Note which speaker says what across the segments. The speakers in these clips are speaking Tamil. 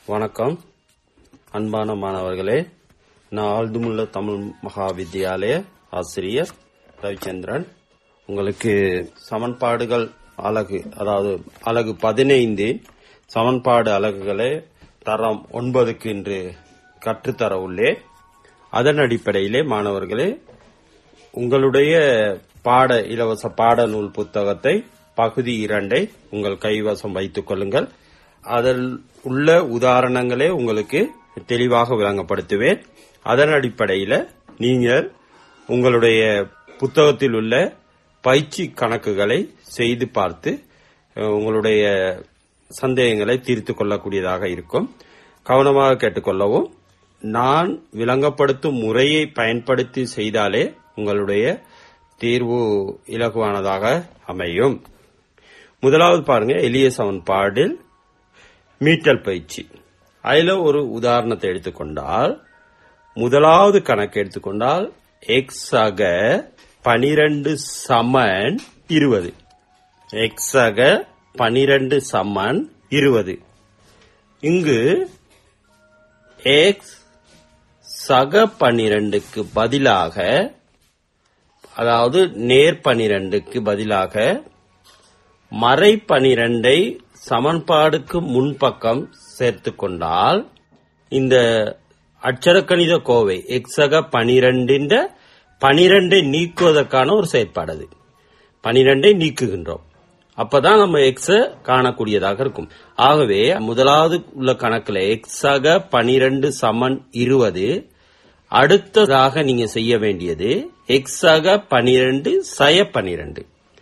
Speaker 1: வணக்கம் அன்பான மாணவர்களே நான் ஆழ்துமுள்ள தமிழ் மகா வித்யாலய ஆசிரியர் ரவிச்சந்திரன் உங்களுக்கு சமன்பாடுகள் அலகு அதாவது அலகு பதினைந்து சமன்பாடு அலகுகளை தரம் ஒன்பதுக்கு இன்று கற்றுத்தர உள்ளேன் அதன் அடிப்படையிலே மாணவர்களே உங்களுடைய பாட இலவச பாட நூல் புத்தகத்தை பகுதி இரண்டை உங்கள் கைவசம் வைத்துக் கொள்ளுங்கள் அதில் உள்ள உதாரணங்களே உங்களுக்கு தெளிவாக விளங்கப்படுத்துவேன் அதன் அடிப்படையில் நீங்கள் உங்களுடைய புத்தகத்தில் உள்ள பயிற்சி கணக்குகளை செய்து பார்த்து அஹ், உங்களுடைய சந்தேகங்களை தீர்த்து கொள்ளக்கூடியதாக இருக்கும் கவனமாக கேட்டுக்கொள்ளவும் நான் விளங்கப்படுத்தும் முறையை பயன்படுத்தி செய்தாலே உங்களுடைய தீர்வு இலகுவானதாக அமையும் முதலாவது பாருங்க எளிய சமன்பாடில் மீட்டல் பயிற்சி அதுல ஒரு உதாரணத்தை எடுத்துக்கொண்டால் முதலாவது கணக்கு எடுத்துக்கொண்டால் எக்ஸ் ஆக பனிரெண்டு சமன் இருபது எக்ஸ் ஆக பனிரெண்டு சமன் இருபது இங்கு எக்ஸ் சக பனிரெண்டுக்கு பதிலாக அதாவது நேர் பனிரெண்டுக்கு பதிலாக மறை பனிரெண்டை சமன்பாடுக்கு முன்பக்கம் சேர்த்துக் கொண்டால் இந்த அட்சரக்கணித கோவை எக்ஸக பனிரெண்டின் பனிரெண்டை நீக்குவதற்கான ஒரு செயற்பாடு அது பனிரெண்டை நீக்குகின்றோம் அப்பதான் நம்ம எக்ஸ காணக்கூடியதாக இருக்கும் ஆகவே முதலாவது உள்ள கணக்குல எக்ஸாக பனிரெண்டு சமன் இருபது அடுத்ததாக நீங்க செய்ய வேண்டியது எக்ஸாக பனிரெண்டு சய பனிரெண்டு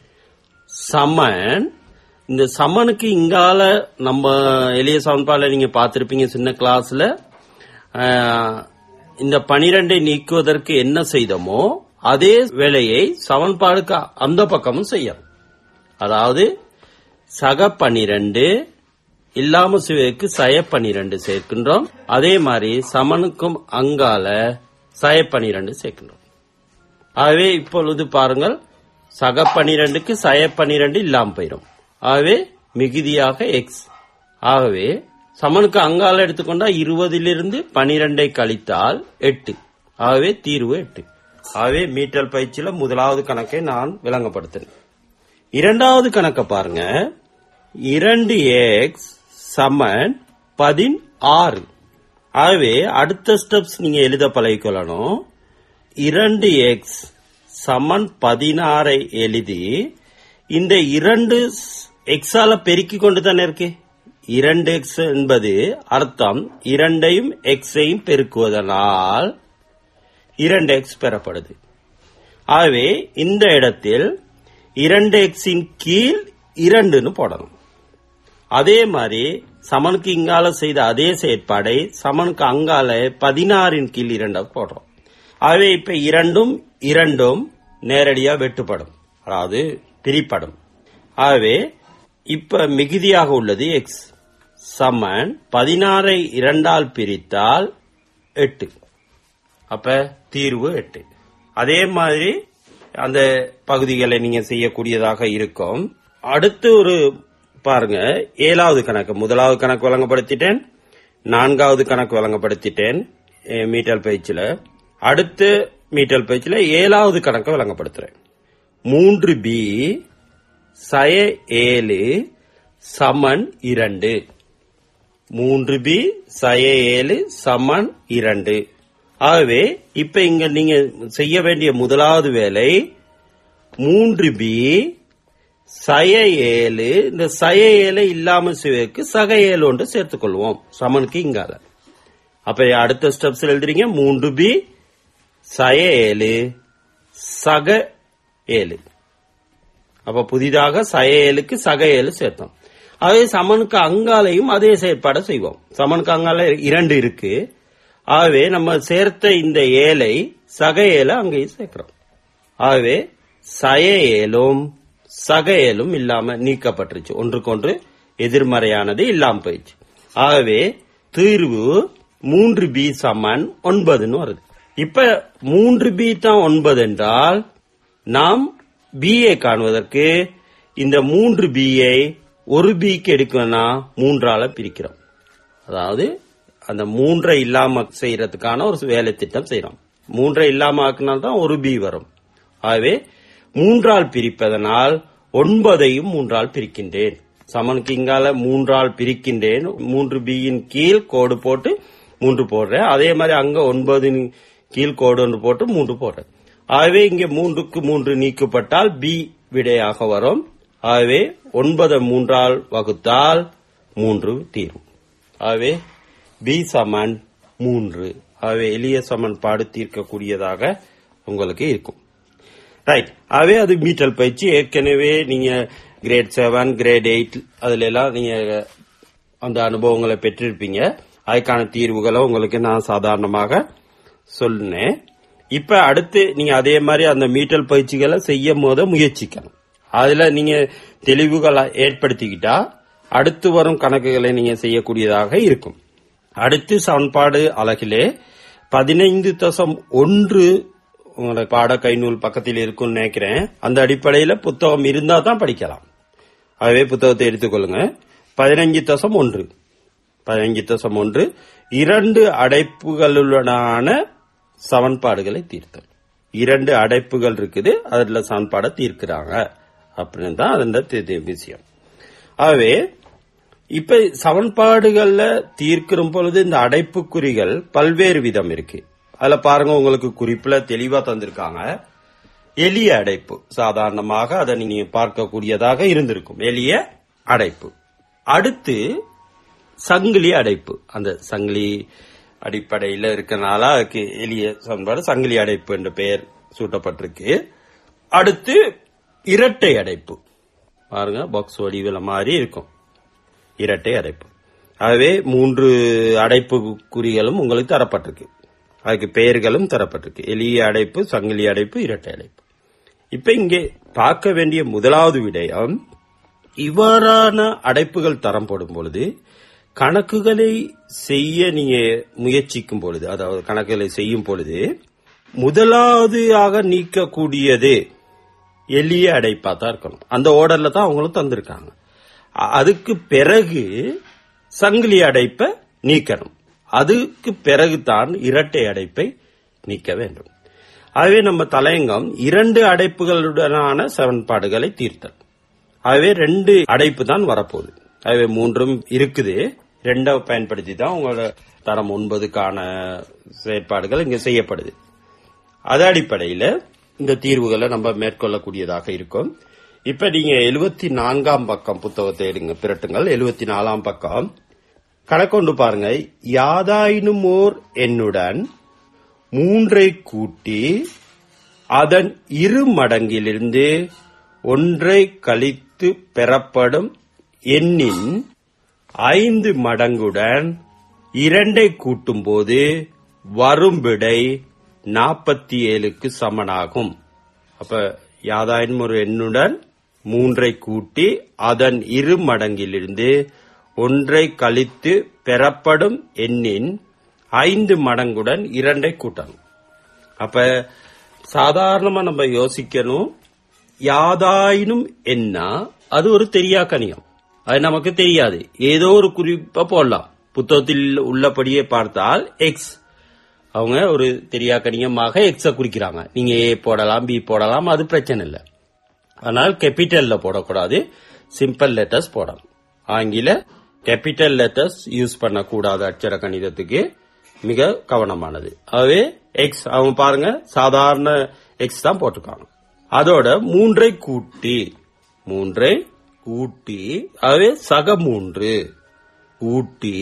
Speaker 1: சமன் இந்த சமனுக்கு இங்கால நம்ம எளிய சமன்பாடுல நீங்க பார்த்திருப்பீங்க சின்ன கிளாஸ்ல ஆஹ், இந்த பனிரெண்டை நீக்குவதற்கு என்ன செய்தோமோ அதே வேலையை சமன்பாடுக்கு அந்த பக்கமும் செய்யணும் அதாவது சக பனிரெண்டு இல்லாம சிவைக்கு சய பனிரெண்டு சேர்க்கின்றோம் அதே மாதிரி சமனுக்கும் அங்கால சய பனிரெண்டு சேர்க்கின்றோம் ஆகவே இப்பொழுது பாருங்கள் சக பனிரெண்டுக்கு சய பனிரெண்டு இல்லாம போயிடும் ஆகவே மிகுதியாக எக்ஸ் ஆகவே சமனுக்கு அங்கால எடுத்துக்கொண்டா இருபதிலிருந்து பனிரெண்டை கழித்தால் எட்டு ஆகவே தீர்வு எட்டு ஆகவே மீட்டல் பயிற்சியில முதலாவது கணக்கை நான் விளங்கப்படுத்தினேன் இரண்டாவது கணக்கை பாருங்க இரண்டு எக்ஸ் சமன் பதினாறு ஆகவே அடுத்த ஸ்டெப்ஸ் நீங்க எழுத பழகிக்கொள்ளணும் இரண்டு எக்ஸ் சமன் பதினாறை எழுதி இந்த இரண்டு எக்ஸால பெருக்கி கொண்டு தானே இருக்கு இரண்டு எக்ஸ் என்பது அர்த்தம் இரண்டையும் எக்ஸையும் பெருக்குவதனால் இரண்டு எக்ஸ் பெறப்படுது ஆகவே இந்த இடத்தில் இரண்டு எக்ஸின் கீழ் இரண்டுன்னு போடணும் அதே மாதிரி சமனுக்கு இங்கால செய்த அதே செயற்பாடை சமனுக்கு அங்கால பதினாறின் கீழ் இரண்டாக போடுறோம் ஆகவே இப்ப இரண்டும் இரண்டும் நேரடியா வெட்டுப்படும் அதாவது பிரிப்படும் ஆகவே இப்ப மிகுதியாக உள்ளது எக்ஸ் சமன் பதினாறை இரண்டால் பிரித்தால் எட்டு அப்ப தீர்வு எட்டு அதே மாதிரி அந்த பகுதிகளை நீங்க செய்யக்கூடியதாக இருக்கும் அடுத்து ஒரு பாருங்க ஏழாவது கணக்கு முதலாவது கணக்கு வழங்கப்படுத்திட்டேன் நான்காவது கணக்கு வழங்கப்படுத்திட்டேன் எ, மீட்டல் பயிற்சியில அடுத்து மீட்டல் பயிற்சியில ஏழாவது கணக்கு வழங்கப்படுத்துறேன் மூன்று பி சய ஏழு சமன் இரண்டு மூன்று பி சய ஏழு சமன் இரண்டு ஆகவே இப்ப இங்க நீங்க செய்ய வேண்டிய முதலாவது வேலை மூன்று பி சய ஏழு இந்த சய ஏழு இல்லாம சிவக்கு சக ஏழு ஒன்று சேர்த்துக்கொள்வோம் சமனுக்கு இங்கால அப்ப அடுத்த ஸ்டெப்ஸ் எழுதுறீங்க மூன்று பி சய ஏழு சக ஏழு அப்ப புதிதாக சய ஏழுக்கு சக ஏழு சேர்த்தோம் அதே சமனுக்கு அங்காலையும் அதே செயற்பாடை செய்வோம் சமனுக்கு அங்கால இரண்டு இருக்கு ஆகவே நம்ம சேர்த்த இந்த ஏழை சக ஏழை அங்கேயும் சேர்க்கிறோம் ஆகவே சய ஏலும் சக ஏலும் இல்லாம நீக்கப்பட்டுருச்சு ஒன்றுக்கொன்று எதிர்மறையானது இல்லாம போயிடுச்சு ஆகவே தீர்வு மூன்று பி சமன் ஒன்பதுன்னு வருது இப்ப மூன்று பி தான் ஒன்பது என்றால் நாம் பியை காணுவதற்கு இந்த மூன்று பியை ஒரு பிக்கு எடுக்கணும்னா மூன்றால பிரிக்கிறோம் அதாவது அந்த மூன்றை இல்லாம செய்யறதுக்கான ஒரு வேலை திட்டம் செய்யறோம் மூன்றை இல்லாம ஆக்கினால்தான் ஒரு பி வரும் ஆகவே மூன்றால் பிரிப்பதனால் ஒன்பதையும் மூன்றால் பிரிக்கின்றேன் சமனுக்கு இங்கால மூன்றால் பிரிக்கின்றேன் மூன்று பியின் கீழ் கோடு போட்டு மூன்று போடுறேன் அதே மாதிரி அங்க ஒன்பதின் கீழ் கோடு ஒன்று போட்டு மூன்று போடுறேன் ஆகவே இங்கே மூன்றுக்கு மூன்று நீக்கப்பட்டால் பி விடையாக வரும் ஆகவே ஒன்பதை மூன்றால் வகுத்தால் மூன்று தீரும் ஆகவே பி சமன் மூன்று ஆகவே எளிய சமன்பாடு தீர்க்கக்கூடியதாக உங்களுக்கு இருக்கும் ரைட் ஆகவே அது மீட்டல் பயிற்சி ஏற்கனவே நீங்க கிரேட் செவன் கிரேட் எயிட் அதுல எல்லாம் நீங்க அந்த அனுபவங்களை பெற்றிருப்பீங்க அதுக்கான தீர்வுகளை உங்களுக்கு நான் சாதாரணமாக சொன்னேன் இப்ப அடுத்து நீங்க அதே மாதிரி அந்த மீட்டல் பயிற்சிகளை செய்யும் போது முயற்சிக்கணும் அதுல நீங்க தெளிவுகளை ஏற்படுத்திக்கிட்டா அடுத்து வரும் கணக்குகளை நீங்க செய்யக்கூடியதாக இருக்கும் அடுத்து சமன்பாடு அழகிலே பதினைந்து தசம் ஒன்று உங்களோட பாட கைநூல் பக்கத்தில் இருக்கும்னு நினைக்கிறேன் அந்த அடிப்படையில புத்தகம் இருந்தா தான் படிக்கலாம் ஆகவே புத்தகத்தை எடுத்துக்கொள்ளுங்க பதினஞ்சு தசம் ஒன்று பதினஞ்சு தசம் ஒன்று இரண்டு அடைப்புகளுடனான சமன்பாடுகளை தீர்த்தல் இரண்டு அடைப்புகள் இருக்குது அதுல சமன்பாடை தீர்க்கிறாங்க அப்படின்னு தான் அதோட விஷயம் ஆகவே இப்ப சமன்பாடுகள்ல தீர்க்கிற பொழுது இந்த அடைப்புக்குறிகள் பல்வேறு விதம் இருக்கு அதுல பாருங்க உங்களுக்கு குறிப்புல தெளிவா தந்திருக்காங்க எளிய அடைப்பு சாதாரணமாக அதை நீங்க பார்க்கக்கூடியதாக இருந்திருக்கும் எளிய அடைப்பு அடுத்து சங்கிலி அடைப்பு அந்த சங்கிலி அடிப்படையில் இருக்கனால அதுக்கு எளிய சமன்பாடு சங்கிலி அடைப்பு என்ற பெயர் சூட்டப்பட்டிருக்கு அடுத்து இரட்டை அடைப்பு பாருங்க பாக்ஸ் வடிவில் மாதிரி இருக்கும் இரட்டை அடைப்பு ஆகவே மூன்று அடைப்பு குறிகளும் உங்களுக்கு தரப்பட்டிருக்கு அதுக்கு பெயர்களும் தரப்பட்டிருக்கு எளிய அடைப்பு சங்கிலி அடைப்பு இரட்டை அடைப்பு இப்ப இங்கே பார்க்க வேண்டிய முதலாவது விடயம் இவ்வாறான அடைப்புகள் தரம் போடும் பொழுது கணக்குகளை செய்ய நீங்க முயற்சிக்கும் பொழுது அதாவது கணக்குகளை செய்யும் பொழுது முதலாவது ஆக நீக்கக்கூடியது எளிய அடைப்பா தான் இருக்கணும் அந்த ஓர்டர்ல தான் அவங்களும் தந்திருக்காங்க அ- அதுக்கு பிறகு சங்கிலி அடைப்பை நீக்கணும் அதுக்கு பிறகுதான் இரட்டை அடைப்பை நீக்க வேண்டும் ஆகவே நம்ம தலையங்கம் இரண்டு அடைப்புகளுடனான சமன்பாடுகளை தீர்த்தல் ஆகவே ரெண்டு அடைப்பு தான் வரப்போகுது ஆகவே மூன்றும் இருக்குது ரெண்டை பயன்படுத்தி தான் உங்களோட தரம் ஒன்பதுக்கான செயற்பாடுகள் இங்க செய்யப்படுது அது அடிப்படையில இந்த தீர்வுகளை நம்ம மேற்கொள்ளக்கூடியதாக இருக்கும் இப்ப நீங்க எழுபத்தி நான்காம் பக்கம் புத்தகத்தை எடுங்க பிரட்டுங்கள் எழுபத்தி நாலாம் பக்கம் கணக்கொண்டு பாருங்க யாதாயினும் ஓர் எண்ணுடன் மூன்றை கூட்டி அதன் இரு மடங்கிலிருந்து ஒன்றை கழித்து பெறப்படும் எண்ணின் ஐந்து மடங்குடன் இரண்டை கூட்டும்போது வரும் விடை நாற்பத்தி ஏழுக்கு சமனாகும் அப்ப யாதாயினும் ஒரு எண்ணுடன் மூன்றை கூட்டி அதன் இரு மடங்கிலிருந்து ஒன்றை கழித்து பெறப்படும் எண்ணின் ஐந்து மடங்குடன் இரண்டை கூட்டணும் அப்ப சாதாரணமா நம்ம யோசிக்கணும் யாதாயினும் என்ன அது ஒரு தெரியா கணியம் அது நமக்கு தெரியாது ஏதோ ஒரு குறிப்பை போடலாம் புத்தகத்தில் உள்ளபடியே பார்த்தால் எக்ஸ் அவங்க ஒரு தெரியா கணியமாக எக்ஸ குறிக்கிறாங்க நீங்க ஏ போடலாம் பி போடலாம் அது பிரச்சனை இல்லை ஆனால் கேபிட்டல்ல போடக்கூடாது சிம்பிள் லெட்டர்ஸ் போடணும் ஆங்கில கேபிட்டல் லெட்டர்ஸ் யூஸ் பண்ணக்கூடாது அட்சர கணிதத்துக்கு மிக கவனமானது ஆகவே எக்ஸ் அவங்க பாருங்க சாதாரண எக்ஸ் தான் போட்டிருக்காங்க அதோட மூன்றை கூட்டி மூன்றை கூட்டி ஆகவே சக மூன்று கூட்டி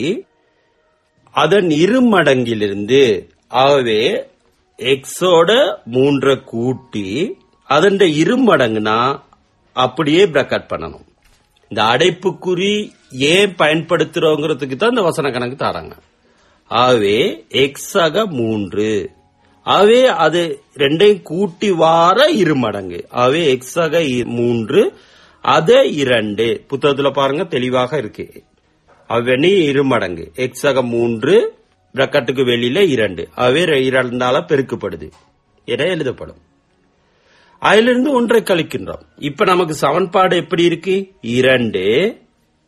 Speaker 1: அதன் இரு மடங்கிலிருந்து ஆகவே எக்ஸோட மூன்றை கூட்டி அதன் இரு மடங்குனா அப்படியே பிரக்கட் பண்ணணும் இந்த அடைப்புக்குறி ஏன் பயன்படுத்துறோங்கிறதுக்கு தான் இந்த வசன கணக்கு தராங்க ஆகவே எக்ஸ் ஆக மூன்று ஆகவே அது ரெண்டையும் கூட்டி வார இரு மடங்கு ஆகவே எக்ஸ் ஆக இ- மூன்று அத இரண்டு புத்தகத்துல பாருங்க தெளிவாக இருக்கு அவ்வெனி இரு மடங்கு எக்ஸ் ஆக மூன்று பிரக்கட்டுக்கு வெளியில இரண்டு ஆகவே ரெ- இரண்டால பெருக்கப்படுது என எழுதப்படும் அதிலிருந்து ஒன்றை கழிக்கின்றோம் இப்ப நமக்கு சமன்பாடு எப்படி இருக்கு இரண்டு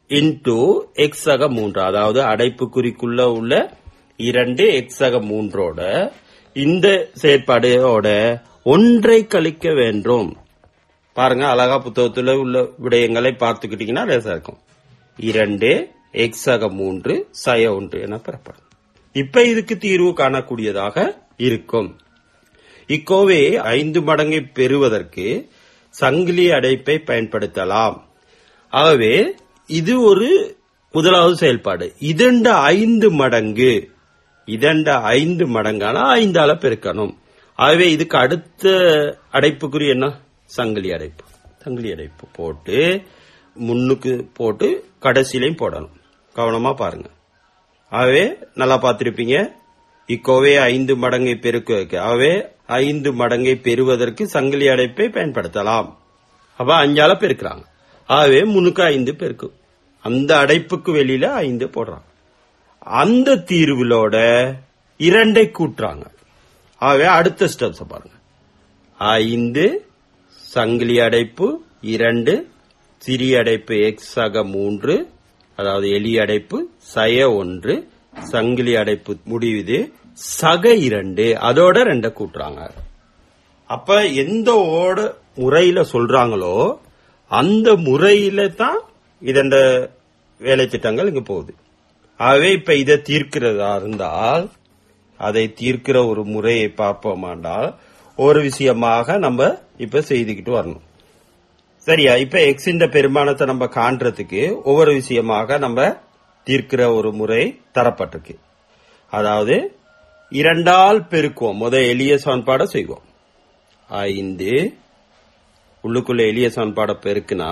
Speaker 1: இன்டூ எக்ஸ் சக மூன்று அதாவது அடைப்புக்குறிக்குள்ள உள்ள இரண்டு எக்ஸ் சக மூன்றோட இந்த செயற்பாடோட ஒன்றை கழிக்க வேண்டும் பாருங்க அழகா புத்தகத்துல உள்ள விடயங்களை பார்த்துக்கிட்டீங்கன்னா லேசா இருக்கும் இரண்டு எக்ஸ் சக மூன்று சய ஒன்று என பெறப்படும் இப்ப இதுக்கு தீர்வு காணக்கூடியதாக இருக்கும் இக்கோவை ஐந்து மடங்கை பெறுவதற்கு சங்கிலி அடைப்பை பயன்படுத்தலாம் ஆகவே இது ஒரு முதலாவது செயல்பாடு இதண்ட ஐந்து மடங்கு இதண்ட ஐந்து மடங்கான ஐந்தால பெருக்கணும் ஆகவே இதுக்கு அடுத்த அடைப்புக்குறி என்ன சங்கிலி அடைப்பு சங்கிலி அடைப்பு போட்டு முன்னுக்கு போட்டு கடைசியிலையும் போடணும் கவனமா பாருங்க ஆகவே நல்லா பார்த்திருப்பீங்க இக்கோவே ஐந்து மடங்கை பெருக்க வைக்க ஆகவே ஐந்து மடங்கை பெறுவதற்கு சங்கிலி அடைப்பை பயன்படுத்தலாம் அப்ப அஞ்சால பெருக்கிறாங்க ஆகவே முன்னுக்கு ஐந்து பெருக்கு அந்த அடைப்புக்கு வெளியில ஐந்து போடுறாங்க அந்த தீர்வுகளோட இரண்டை கூட்டுறாங்க ஆகவே அடுத்த ஸ்டெப்ஸ் பாருங்க ஐந்து சங்கிலி அடைப்பு இரண்டு சிறிய அடைப்பு எக்ஸ் சக மூன்று அதாவது எலி அடைப்பு சய ஒன்று சங்கிலி அடைப்பு முடிவுது சக இரண்டு அதோட ரெண்ட கூட்டுறாங்க அப்ப எந்த ஓட முறையில சொல்றாங்களோ அந்த முறையில தான் இதண்ட வேலை திட்டங்கள் இங்க போகுது ஆகவே இப்ப இதை தீர்க்கிறதா இருந்தால் அதை தீர்க்கிற ஒரு முறையை பார்ப்போமாண்டால் ஒரு விஷயமாக நம்ம இப்ப செய்துக்கிட்டு வரணும் சரியா இப்ப எக்ஸ் இந்த பெருமானத்தை நம்ம காண்றதுக்கு ஒவ்வொரு விஷயமாக நம்ம தீர்க்கிற ஒரு முறை தரப்பட்டிருக்கு அதாவது இரண்டால் பெருக்குவோம் முத எளிய சமன்பாடை செய்வோம் ஐந்து உள்ளுக்குள்ள எளிய சமன்பாடை பெருக்குனா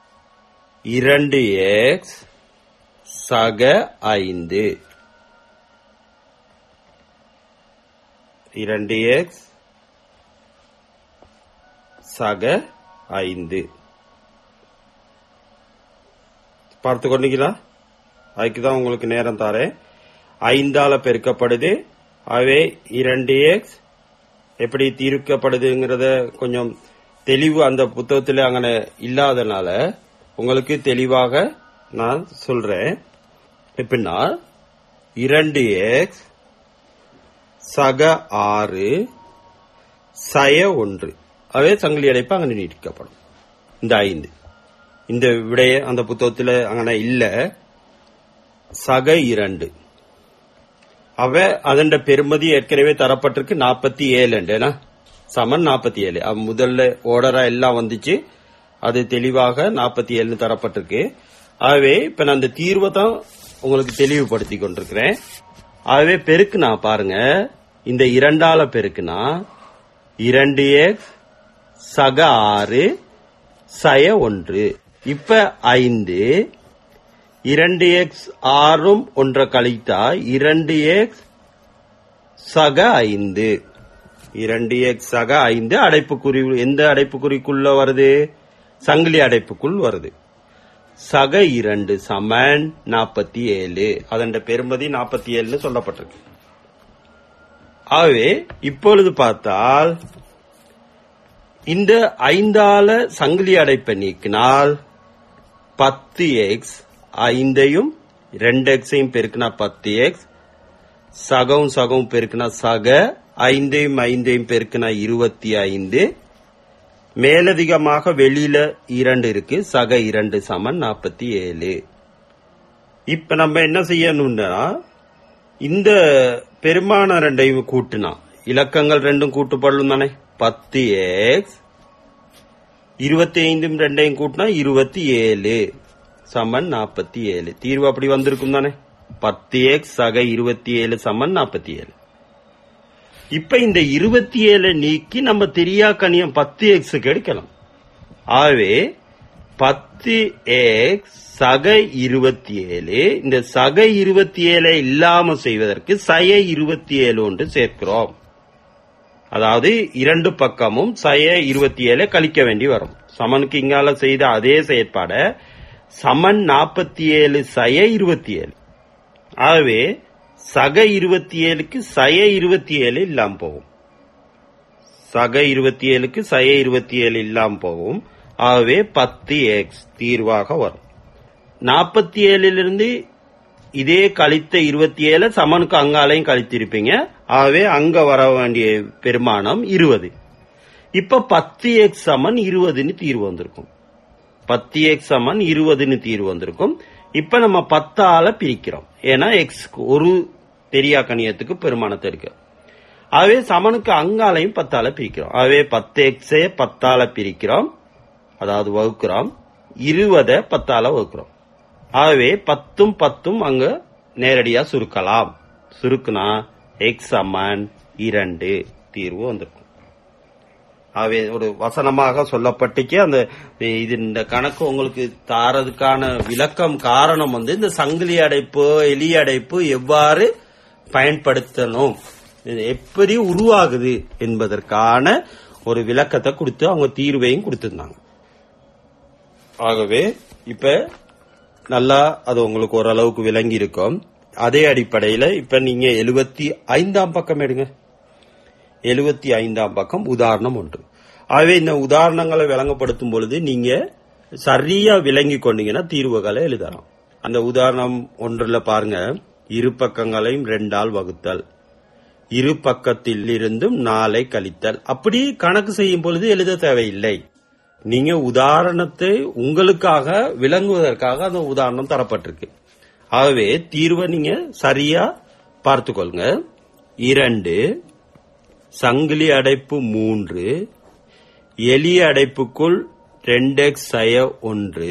Speaker 1: இரண்டு எக்ஸ் சக ஐந்து இரண்டு எக்ஸ் சக ஐந்து பார்த்து கொண்டீங்களா அதுக்கு தான் உங்களுக்கு நேரம் தாரேன் ஐந்தால பெருக்கப்படுது அவே இரண்டு எக்ஸ் எப்படி தீர்க்கப்படுதுங்கிறத கொஞ்சம் தெளிவு அந்த புத்தகத்தில் அங்கே இல்லாதனால உங்களுக்கு தெளிவாக நான் சொல்றேன் எப்படின்னா இரண்டு எக்ஸ் சக ஆறு சய ஒன்று அவே சங்கிலி அடைப்பு அங்கே நீட்டிக்கப்படும் இந்த ஐந்து இந்த விடைய அந்த புத்தகத்தில் அங்கே இல்ல சக இரண்டு அவ அதன் பெருமதி ஏற்கனவே தரப்பட்டிருக்கு நாற்பத்தி ஏழு சமன் நாற்பத்தி ஏழு அவ முதல்ல ஓர்டரா எல்லாம் வந்துச்சு அது தெளிவாக நாற்பத்தி ஏழு தரப்பட்டிருக்கு ஆகவே இப்ப நான் அந்த தீர்வை தான் உங்களுக்கு தெளிவுபடுத்தி கொண்டிருக்கிறேன் ஆகவே பெருக்குனா பாருங்க இந்த இரண்டால பெருக்குனா இரண்டு எக்ஸ் சக ஆறு சய ஒன்று இப்ப ஐந்து இரண்டு எக்ஸ் ஆறும் ஒன்றை கழித்தா இரண்டு எக்ஸ் சக ஐந்து இரண்டு எக்ஸ் சக ஐந்து அடைப்புக்குறி எந்த அடைப்புக்குறிக்குள்ள வருது சங்கிலி அடைப்புக்குள் வருது சக இரண்டு சமன் நாற்பத்தி ஏழு அதன் பெருமதி நாற்பத்தி ஏழுன்னு சொல்லப்பட்டிருக்கு ஆகவே இப்பொழுது பார்த்தால் இந்த ஐந்தால சங்கிலி அடைப்பை நீக்கினால் பத்து எக்ஸ் ஐந்தையும் ரெண்டு எக்ஸையும் பெருக்கினா பத்து எக்ஸ் சகம் சகம் பெருக்கினா சக ஐந்தையும் ஐந்தையும் பெருக்கினா இருபத்தி ஐந்து மேலதிகமாக வெளியில இரண்டு இருக்கு சக இரண்டு சமன் நாற்பத்தி ஏழு இப்ப நம்ம என்ன செய்யணும்னா இந்த பெருமான ரெண்டையும் கூட்டுனா இலக்கங்கள் ரெண்டும் கூட்டுப்படலும் தானே பத்து எக்ஸ் இருபத்தி ஐந்தும் ரெண்டையும் கூட்டினா இருபத்தி ஏழு சமன் நாற்பத்தி ஏழு தீர்வு அப்படி வந்திருக்கும் தானே பத்து எக்ஸ் சக இருபத்தி ஏழு சமன் நாற்பத்தி ஏழு இப்ப இந்த இருபத்தி ஏழு நீக்கி நம்ம தெரியா கணியம் பத்து எக்ஸுக்கு எடுக்கலாம் ஆகவே பத்து எக்ஸ் சக இருபத்தி ஏழு இந்த சக இருபத்தி ஏழை இல்லாம செய்வதற்கு சய இருபத்தி ஏழு ஒன்று சேர்க்கிறோம் அதாவது இரண்டு பக்கமும் சய இருபத்தி ஏழை கழிக்க வேண்டி வரும் சமனுக்கு இங்கால செய்த அதே செயற்பாட சமன் நாற்பத்தி ஏழு சய இருபத்தி ஏழு ஆகவே சக இருபத்தி ஏழுக்கு சய இருபத்தி ஏழு இல்லாம போகும் சக இருபத்தி ஏழுக்கு சய இருபத்தி ஏழு இல்லாம போகும் ஆகவே பத்து எக்ஸ் தீர்வாக வரும் நாற்பத்தி ஏழிலிருந்து இதே கழித்த இருபத்தி ஏழு சமனுக்கு அங்காலையும் கழித்திருப்பீங்க ஆகவே அங்க வர வேண்டிய பெருமானம் இருபது இப்ப பத்து எக்ஸ் சமன் இருபதுன்னு தீர்வு வந்திருக்கும் பத்து எக்ஸ் சமன் இருபதுன்னு தீர்வு வந்திருக்கும் இப்ப நம்ம பத்தால பிரிக்கிறோம் ஏன்னா எக்ஸ் ஒரு தெரியா கணியத்துக்கு பெருமானத்தை இருக்கு ஆகவே சமனுக்கு அங்காலையும் பத்தால பிரிக்கிறோம் ஆகவே பத்து எக்ஸே பத்தால பிரிக்கிறோம் அதாவது வகுக்கிறோம் இருபதை பத்தால வகுக்கிறோம் ஆகவே பத்தும் பத்தும் அங்க நேரடியா சுருக்கலாம் சுருக்குனா எக்ஸ் சமன் இரண்டு தீர்வு வந்திருக்கும் ஆகவே ஒரு வசனமாக சொல்லப்பட்டுச்சு அந்த இது இந்த கணக்கு உங்களுக்கு தாரதுக்கான விளக்கம் காரணம் வந்து இந்த சங்கிலி அடைப்பு எலி அடைப்பு எவ்வாறு பயன்படுத்தணும் இது எப்படி உருவாகுது என்பதற்கான ஒரு விளக்கத்தை கொடுத்து அவங்க தீர்வையும் கொடுத்திருந்தாங்க ஆகவே இப்ப நல்லா அது உங்களுக்கு ஓரளவுக்கு விளங்கி இருக்கும் அதே அடிப்படையில இப்ப நீங்க எழுபத்தி ஐந்தாம் பக்கம் எடுங்க எழுபத்தி ஐந்தாம் பக்கம் உதாரணம் ஒன்று ஆகவே இந்த உதாரணங்களை விளங்கப்படுத்தும் பொழுது நீங்க சரியா விளங்கி கொண்டீங்கன்னா தீர்வுகளை எழுதலாம் அந்த உதாரணம் ஒன்றுல பாருங்க இரு பக்கங்களையும் ரெண்டால் வகுத்தல் இரு பக்கத்தில் இருந்தும் நாளை கழித்தல் அப்படி கணக்கு செய்யும் பொழுது எழுத தேவையில்லை நீங்க உதாரணத்தை உங்களுக்காக விளங்குவதற்காக அந்த உதாரணம் தரப்பட்டிருக்கு ஆகவே தீர்வை நீங்க சரியா பார்த்துக்கொள்ளுங்க இரண்டு சங்கிலி அடைப்பு மூன்று எளிய அடைப்புக்குள் ரெண்டு எக்ஸ் சய ஒன்று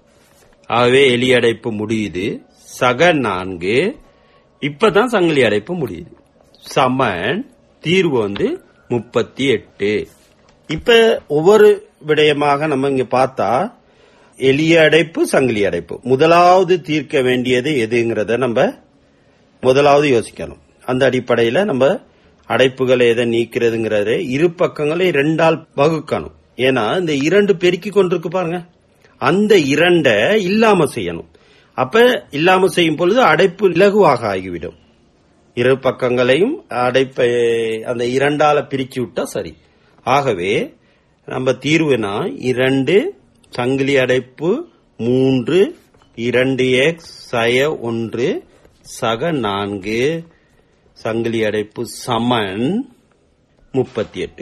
Speaker 1: ஆகவே எளிய அடைப்பு முடியுது சக நான்கு இப்பதான் சங்கிலி அடைப்பு முடியுது சமன் தீர்வு வந்து முப்பத்தி எட்டு இப்ப ஒவ்வொரு விடயமாக நம்ம இங்க பார்த்தா எளிய அடைப்பு சங்கிலி அடைப்பு முதலாவது தீர்க்க வேண்டியது எதுங்கிறத நம்ம முதலாவது யோசிக்கணும் அந்த அடிப்படையில நம்ம அடைப்புகளை எதை நீக்கிறதுங்கிறத இரு பக்கங்களை ரெண்டால் வகுக்கணும் ஏன்னா இந்த இரண்டு பெருக்கி கொண்டிருக்கு பாருங்க அந்த இரண்ட இல்லாம செய்யணும் அப்ப இல்லாம செய்யும் பொழுது அடைப்பு இலகுவாக ஆகிவிடும் இரு பக்கங்களையும் அடைப்பை அந்த இரண்டால பிரிச்சு விட்டா சரி ஆகவே நம்ம தீர்வுனா இரண்டு சங்கிலி அடைப்பு மூன்று இரண்டு எக்ஸ் சய ஒன்று சக நான்கு சங்கிலி அடைப்பு சமன் முப்பத்தி எட்டு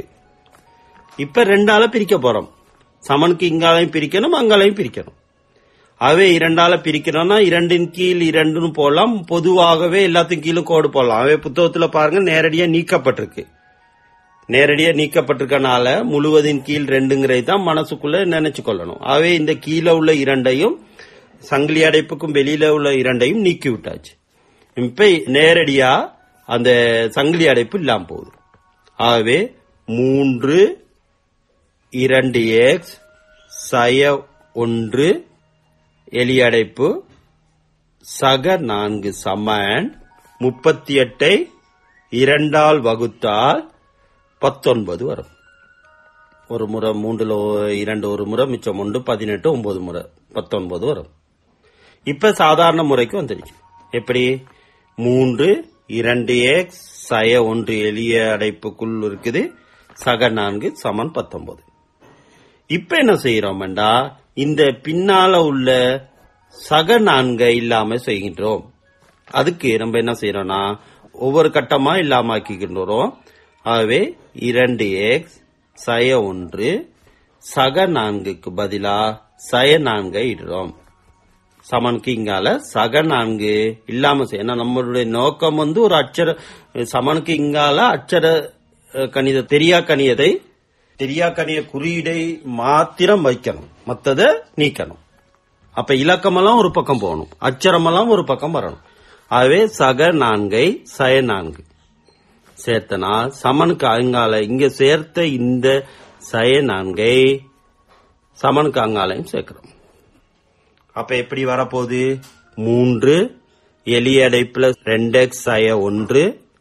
Speaker 1: இப்ப ரெண்டால பிரிக்க போறோம் சமனுக்கு இங்காலையும் பிரிக்கணும் அங்காலையும் பிரிக்கணும் அவே இரண்டால பிரிக்கிறோம்னா இரண்டின் கீழ் இரண்டுன்னு போடலாம் பொதுவாகவே எல்லாத்துக்கும் கீழே கோடு போடலாம் அவே புத்தகத்துல பாருங்க நேரடியா நீக்கப்பட்டிருக்கு நேரடியா நீக்கப்பட்டிருக்கனால முழுவதின் கீழ் ரெண்டுங்கிறது தான் மனசுக்குள்ள நினைச்சு கொள்ளணும் ஆகவே இந்த கீழே உள்ள இரண்டையும் சங்கிலி அடைப்புக்கும் வெளியில உள்ள இரண்டையும் நீக்கி விட்டாச்சு இப்ப நேரடியா அந்த சங்கிலி அடைப்பு இல்லாம போகுது ஆகவே மூன்று இரண்டு எக்ஸ் சய ஒன்று எலியடைப்பு சக நான்கு சமன் முப்பத்தி எட்டை இரண்டால் வகுத்தால் பத்தொன்பது வரும் ஒரு முறை மூன்றுல ஒ- இரண்டு ஒரு முறை மிச்சம் ஒன்று பதினெட்டு ஒன்பது முறை பத்தொன்பது வரும் இப்ப சாதாரண முறைக்கு வந்துருச்சு எப்படி மூன்று இரண்டு எக்ஸ் சய ஒன்று எளிய அடைப்புக்குள் இருக்குது சக நான்கு சமன் பத்தொன்பது இப்ப என்ன செய்யறோம்டா இந்த பின்னால உள்ள சக நான்கை இல்லாம செய்கின்றோம் அதுக்கு நம்ம என்ன செய்யறோம்னா ஒவ்வொரு கட்டமா இல்லாம ஆக்கிக்கின்றோம் ஆகவே இரண்டு எக்ஸ் சய ஒன்று சக நான்குக்கு பதிலா சய நான்கை இடுறோம் சமனுக்கு இங்கால சக நான்கு இல்லாம செய்ய ஏன்னா நம்மளுடைய நோக்கம் வந்து ஒரு அச்சர சமனுக்கு இங்கால அச்சர அஹ், கணித தெரியா கணியதை தெரியா கணிய குறியீடை மாத்திரம் வைக்கணும் மத்தத நீக்கணும் அப்ப இலக்கமெல்லாம் ஒரு பக்கம் போகணும் அச்சரமெல்லாம் ஒரு பக்கம் வரணும் ஆகவே சக நான்கை சய நான்கு சேர்த்தனா சமனுக்கு அங்கால இங்க சேர்த்த இந்த சய நான்கை சமனுக்கு அங்காலையும் சேர்க்கிறோம் அப்ப எப்படி வரப்போகுது மூன்று எளிய அடைப்புல ரெண்டு எக்ஸ் சய ஒன்று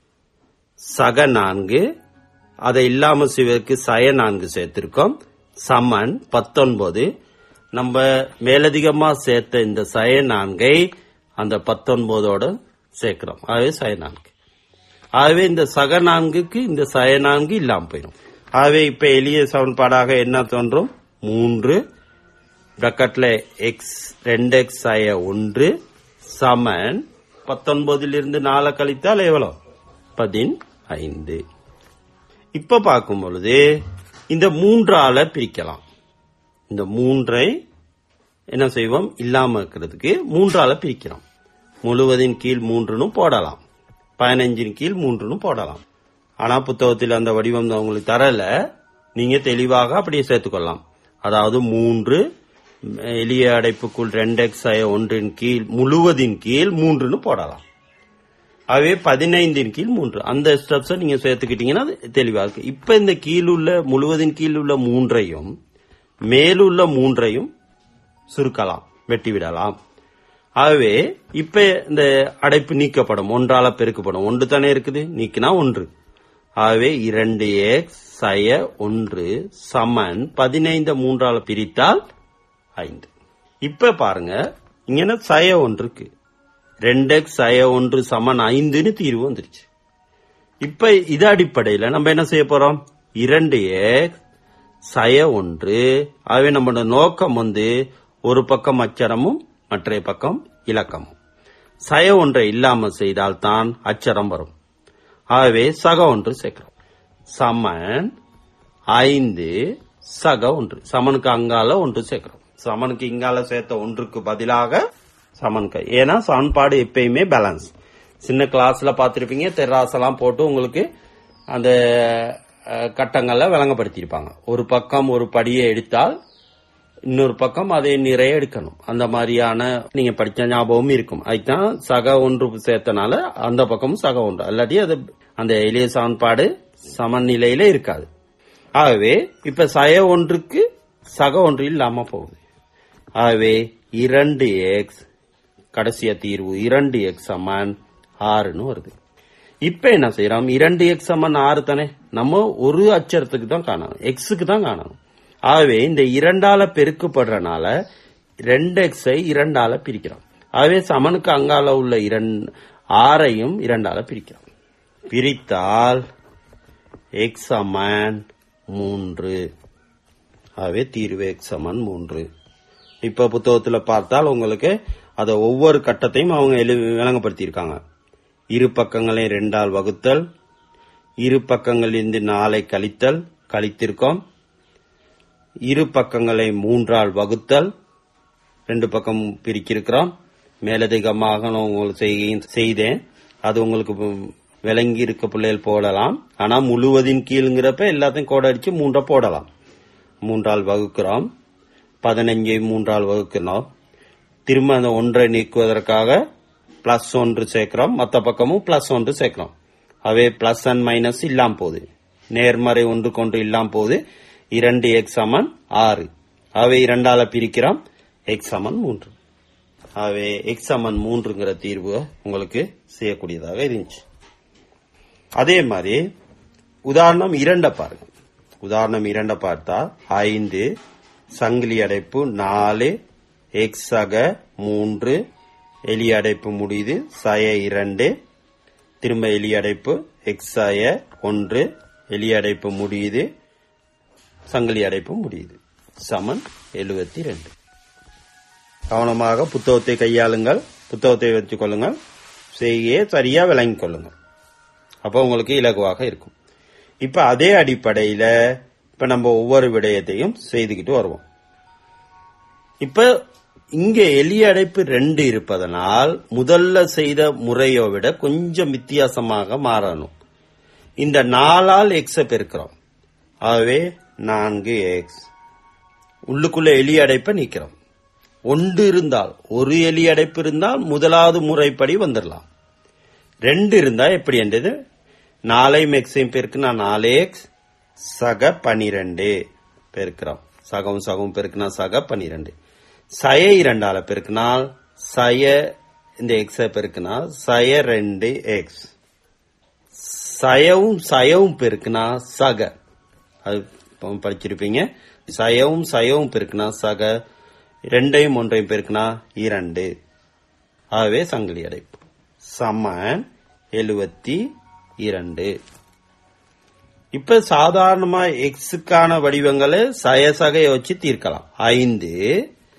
Speaker 1: சக நான்கு அதை இல்லாம செய்வதற்கு சய நான்கு சேர்த்திருக்கோம் சமன் பத்தொன்பது நம்ம மேலதிகமா சேர்த்த இந்த சய நான்கை அந்த பத்தொன்பதோட சேர்க்கிறோம் ஆகவே சய நான்கு ஆகவே இந்த சக நான்குக்கு இந்த சய நான்கு இல்லாம போயிடும் ஆகவே இப்ப எளிய சமன்பாடாக என்ன தோன்றும் மூன்று பிரக்கெட்ல எக்ஸ் ரெண்டு எக்ஸ் ஆய ஒன்று சமன் பத்தொன்பதிலிருந்து நாலு கழித்தால் எவ்வளவு பதினைந்து இப்ப பார்க்கும் பொழுது இந்த மூன்றால பிரிக்கலாம் இந்த மூன்றை என்ன செய்வோம் இல்லாம இருக்கிறதுக்கு மூன்றால பிரிக்கிறோம் முழுவதின் கீழ் மூன்றுன்னு போடலாம் பதினஞ்சின் கீழ் மூன்றுன்னு போடலாம் ஆனா புத்தகத்தில் அந்த வடிவம் தான் உங்களுக்கு தரல நீங்க தெளிவாக அப்படியே சேர்த்துக்கொள்ளலாம் அதாவது மூன்று எளிய அடைப்புக்குள் ரெண்டு எக்ஸ் ஒன்றின் கீழ் முழுவதின் கீழ் மூன்றுன்னு போடலாம் ஆகவே பதினைந்தின் கீழ் மூன்று அந்த ஸ்டெப்ஸை நீங்க சேர்த்துக்கிட்டீங்கன்னா அது தெளிவா இருக்கு இப்ப இந்த கீழ் உள்ள முழுவதின் கீழ் உள்ள மூன்றையும் மேலுள்ள மூன்றையும் சுருக்கலாம் வெட்டி விடலாம் ஆகவே இப்ப இந்த அடைப்பு நீக்கப்படும் ஒன்றால பெருக்கப்படும் ஒன்று தானே இருக்குது நீக்கினா ஒன்று ஆகவே இரண்டு எக்ஸ் சய ஒன்று சமன் பதினைந்து மூன்றால பிரித்தால் ஐந்து இப்ப பாருங்க இங்க சய ஒன்று இருக்கு ரெண்டு எக்ஸ் சய ஒன்று சமன் ஐந்துன்னு தீர்வு வந்துருச்சு இப்ப இது அடிப்படையில நம்ம என்ன செய்ய போறோம் இரண்டு எக்ஸ் சய ஒன்று ஆகவே நம்மளோட நோக்கம் வந்து ஒரு பக்கம் அச்சரமும் மற்ற பக்கம் இலக்கமும் சய ஒன்றை இல்லாம செய்தால் தான் அச்சரம் வரும் ஆகவே சக ஒன்று சேர்க்கிறோம் சமன் ஐந்து சக ஒன்று சமனுக்கு அங்கால ஒன்று சேர்க்கிறோம் சமனுக்கு இங்கால சேர்த்த ஒன்றுக்கு பதிலாக சமனுக்கு ஏன்னா சமன்பாடு எப்பயுமே பேலன்ஸ் சின்ன கிளாஸ்ல பார்த்திருப்பீங்க தெராசெல்லாம் போட்டு உங்களுக்கு அந்த அஹ், கட்டங்கள்ல விளங்கப்படுத்தியிருப்பாங்க ஒரு பக்கம் ஒரு படியை எடுத்தால் இன்னொரு பக்கம் அதை நிறைய எடுக்கணும் அந்த மாதிரியான நீங்க படிச்ச ஞாபகம் இருக்கும் அதுதான் சக ஒன்று சேர்த்தனால அந்த பக்கமும் சக ஒன்று இல்லாட்டி அது அந்த எளிய சமன்பாடு சமநிலையில இருக்காது ஆகவே இப்ப சய ஒன்றுக்கு சக ஒன்று இல்லாம போகுது ஆகவே இரண்டு எக்ஸ் கடைசிய தீர்வு இரண்டு எக்ஸ் சமன் ஆறுன்னு வருது இப்ப என்ன செய்யறோம் இரண்டு எக்ஸ் சமன் ஆறு தானே நம்ம ஒரு அச்சரத்துக்கு தான் காணணும் எக்ஸுக்கு தான் காணணும் ஆகவே இந்த இரண்டால பெருக்கப்படுறனால ரெண்டு எக்ஸை இரண்டால பிரிக்கிறோம் ஆகவே சமனுக்கு அங்கால உள்ள இரண்டு ஆறையும் இரண்டால பிரிக்கிறோம் பிரித்தால் எக்ஸ் சமன் மூன்று ஆகவே தீர்வு எக்ஸ் சமன் மூன்று இப்ப புத்தகத்துல பார்த்தால் உங்களுக்கு அத ஒவ்வொரு கட்டத்தையும் அவங்க எழு விளங்கப்படுத்தியிருக்காங்க இரு பக்கங்களையும் ரெண்டால் வகுத்தல் இரு பக்கங்களிலிருந்து நாளை கழித்தல் கழித்திருக்கோம் இரு பக்கங்களை மூன்றால் வகுத்தல் ரெண்டு பக்கம் பிரிக்கிருக்கிறோம் மேலதிகமாக நான் உங்களுக்கு செய்க- செய்தேன் அது உங்களுக்கு வு- விளங்கி இருக்க பிள்ளைகள் போடலாம் ஆனா முழுவதின் கீழ்ங்கிறப்ப எல்லாத்தையும் கோட அடிச்சு மூன்றா போடலாம் மூன்றால் வகுக்கிறோம் பதினஞ்சை மூன்றால் வகுக்கிறோம் திரும்ப அந்த ஒன்றை நீக்குவதற்காக பிளஸ் ஒன்று சேர்க்கிறோம் மற்ற பக்கமும் பிளஸ் ஒன்று சேர்க்கிறோம் அவே பிளஸ் அண்ட் மைனஸ் இல்லாம போகுது நேர்மறை ஒன்று கொண்டு இல்லாம போகுது இரண்டு எக்ஸ் சமன் ஆறு அவை இரண்டால பிரிக்கிறோம் எக்ஸ் சமன் மூன்று ஆகவே எக்ஸ் சமன் மூன்றுங்கிற தீர்வு உங்களுக்கு செய்யக்கூடியதாக இருந்துச்சு அதே மாதிரி உதாரணம் இரண்ட பாருங்க உதாரணம் இரண்ட பார்த்தா ஐந்து சங்கிலி அடைப்பு நாலு எக்ஸ் சக மூன்று எலி அடைப்பு முடியுது சய இரண்டு திரும்ப எலி அடைப்பு எக்ஸ் சய ஒன்று எலி அடைப்பு முடியுது சங்கிலி அடைப்பு முடியுது சமன் எழுபத்தி ரெண்டு கவனமாக புத்தகத்தை கையாளுங்கள் புத்தகத்தை வச்சுக் கொள்ளுங்கள் செய்கையை சரியா விளங்கிக் கொள்ளுங்கள் அப்ப உங்களுக்கு இலகுவாக இருக்கும் இப்ப அதே அடிப்படையில இப்ப நம்ம ஒவ்வொரு விடயத்தையும் செய்துக்கிட்டு வருவோம் இப்ப இங்க எளிய அடைப்பு ரெண்டு இருப்பதனால் முதல்ல செய்த முறையை விட கொஞ்சம் வித்தியாசமாக மாறணும் இந்த நாலால் எக்ஸ பெருக்கிறோம் ஆகவே நான்கு எக்ஸ் உள்ளுக்குள்ள எலி அடைப்பை நீக்கிறோம் ஒன்று இருந்தால் ஒரு எலி அடைப்பு இருந்தால் முதலாவது முறைப்படி வந்துடலாம் ரெண்டு இருந்தா எப்படி என்றது நாலையும் எக்ஸையும் பெருக்குனா நாலு எக்ஸ் சக பனிரெண்டு பெருக்கிறோம் சகம் சகம் பெருக்குனா சக பனிரெண்டு சய இரண்டால பெருக்கினால் சய இந்த எக்ஸ பெருக்கினால் சய ரெண்டு எக்ஸ் சயவும் சயவும் பெருக்குனா சக அது இப்ப படிச்சிருப்பீங்க சயவும் சயவும் பெருக்குனா சக ரெண்டையும் ஒன்றையும் பெருக்குனா இரண்டு ஆகவே சங்கிலி அடைப்பு சமன் எழுவத்தி இரண்டு இப்ப சாதாரணமா எக்ஸுக்கான வடிவங்களை சய சகையை வச்சு தீர்க்கலாம் ஐந்து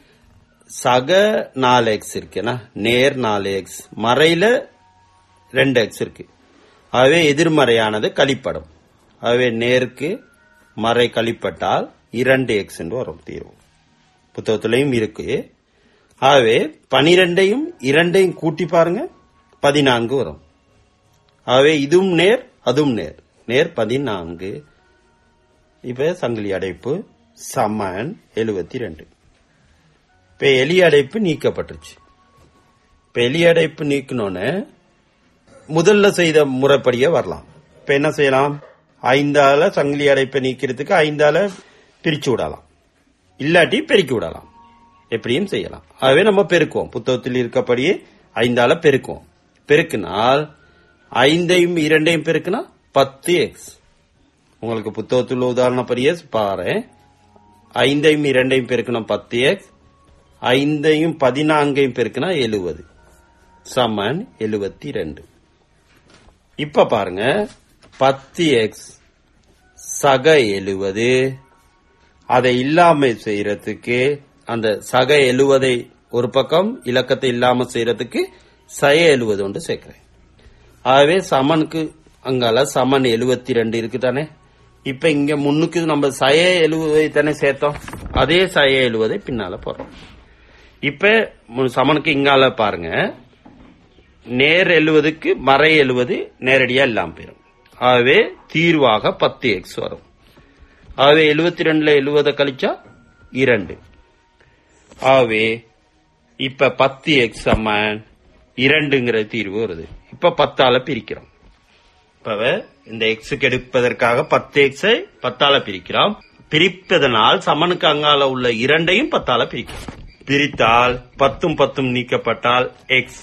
Speaker 1: சக நாலு எக்ஸ் இருக்குன்னா நேர் நாலு எக்ஸ் மறையில ரெண்டு எக்ஸ் இருக்கு ஆகவே எதிர்மறையானது கழிப்படும் ஆகவே நேருக்கு மறை கழிப்பட்டால் இரண்டு எக்ஸ் என்று வரும் தீர்வு புத்தகத்திலையும் இருக்கு ஆகவே பனிரெண்டையும் இரண்டையும் கூட்டி பாருங்க பதினான்கு வரும் ஆகவே இதுவும் நேர் அதுவும் நேர் நேர் பதினான்கு இப்ப சங்கிலி அடைப்பு சமன் எழுபத்தி ரெண்டு இப்ப எலி அடைப்பு நீக்கப்பட்டுருச்சு இப்ப எலி அடைப்பு நீக்கணும்னு முதல்ல செய்த முறைப்படியே வரலாம் இப்ப என்ன செய்யலாம் ஐந்தால சங்கிலி அடைப்பை நீக்கிறதுக்கு ஐந்தால பிரிச்சு விடலாம் இல்லாட்டி பெருக்கி விடலாம் எப்படியும் செய்யலாம் ஆகவே நம்ம பெருக்குவோம் புத்தகத்தில் இருக்கப்படியே ஐந்தால பெருக்குவோம் பெருக்கினால் ஐந்தையும் இரண்டையும் பெருக்கினா பத்து எக்ஸ் உங்களுக்கு புத்தகத்தில் உள்ள உதாரணப்படியே பாரு ஐந்தையும் இரண்டையும் பெருக்கணும் பத்து எக்ஸ் ஐந்தையும் பதினான்கையும் பெருக்கினா எழுபது சமன் எழுபத்தி ரெண்டு இப்ப பாருங்க பத்து எக்ஸ் சக எழுவது அதை இல்லாம செய்யறதுக்கு அந்த சக எழுவதை ஒரு பக்கம் இலக்கத்தை இல்லாம செய்யறதுக்கு சய எழுவது ஒன்று சேர்க்கிறேன் ஆகவே சமனுக்கு அங்கால சமன் எழுவத்தி ரெண்டு இருக்கு தானே இப்ப இங்க முன்னுக்கு நம்ம சய எழுவதை தானே சேர்த்தோம் அதே சய எழுவதை பின்னால போறோம் இப்ப மு- சமனுக்கு இங்கால பாருங்க நேர் எழுவதுக்கு மறை எழுவது நேரடியா இல்லாம போயிடும் ஆகவே தீர்வாக பத்து எக்ஸ் வரும் ஆகவே எழுவத்தி ரெண்டுல எழுவதை கழிச்சா இரண்டு ஆகவே இப்ப பத்து எக்ஸ் சமன் இரண்டுங்கிற தீர்வு வருது இப்ப பத்தால பிரிக்கிறோம் இப்ப இந்த எக்ஸுக்கு எடுப்பதற்காக பத்து எக்ஸை பத்தால பிரிக்கிறோம் பிரிப்பதனால் சமனுக்கு அங்கால உள்ள இரண்டையும் பத்தால பிரிக்கிறோம் பிரித்தால் பத்தும் பத்தும் நீக்கப்பட்டால் எக்ஸ்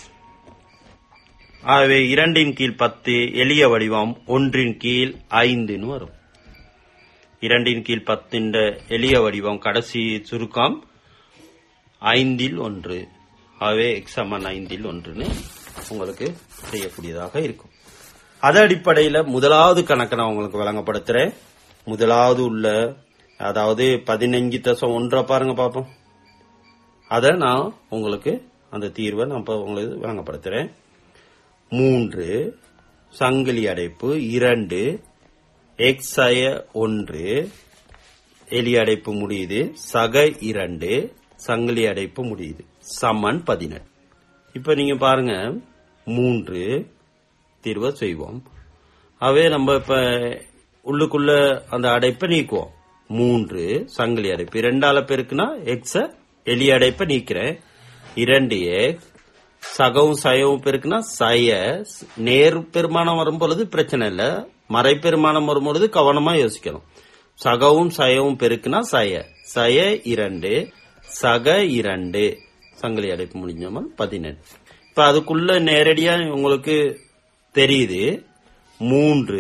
Speaker 1: ஆகவே இரண்டின் கீழ் பத்து எளிய வடிவம் ஒன்றின் கீழ் ஐந்துன்னு வரும் இரண்டின் கீழ் பத்தின் எளிய வடிவம் கடைசி சுருக்கம் ஐந்தில் ஒன்று ஆகவே எக்ஸ் சமன் ஐந்தில் ஒன்றுன்னு உங்களுக்கு செய்யக்கூடியதாக இருக்கும் அது அடிப்படையில முதலாவது கணக்கை நான் உங்களுக்கு வழங்கப்படுத்துறேன் முதலாவது உள்ள அதாவது பதினஞ்சு தசம் ஒன்றை பாருங்க பார்ப்போம் அதை நான் உங்களுக்கு அந்த தீர்வை நான் இப்ப உங்களுக்கு வழங்கப்படுத்துறேன் மூன்று சங்கிலி அடைப்பு இரண்டு எக்ஸ் அய ஒன்று எலி அடைப்பு முடியுது சக இரண்டு சங்கிலி அடைப்பு முடியுது சமன் பதினெட்டு இப்ப நீங்க பாருங்க மூன்று தீர்வை செய்வோம் அவே நம்ம இப்ப உள்ளுக்குள்ள அந்த அடைப்பை நீக்குவோம் மூன்று சங்கிலி அடைப்பு இரண்டால பெருக்குனா எக்ஸ எலி அடைப்பை நீக்கிறேன் இரண்டு எக்ஸ் சகவும் சயவும் பெருக்குனா சய நேர் பெருமானம் வரும் பொழுது பிரச்சனை இல்ல மறை பெருமானம் வரும் பொழுது கவனமா யோசிக்கணும் சகவும் சயவும் பெருக்குனா சய சய இரண்டு சக இரண்டு சங்கிலி அடைப்பு முடிஞ்சோமல் பதினெட்டு இப்ப அதுக்குள்ள நேரடியா உங்களுக்கு தெரியுது மூன்று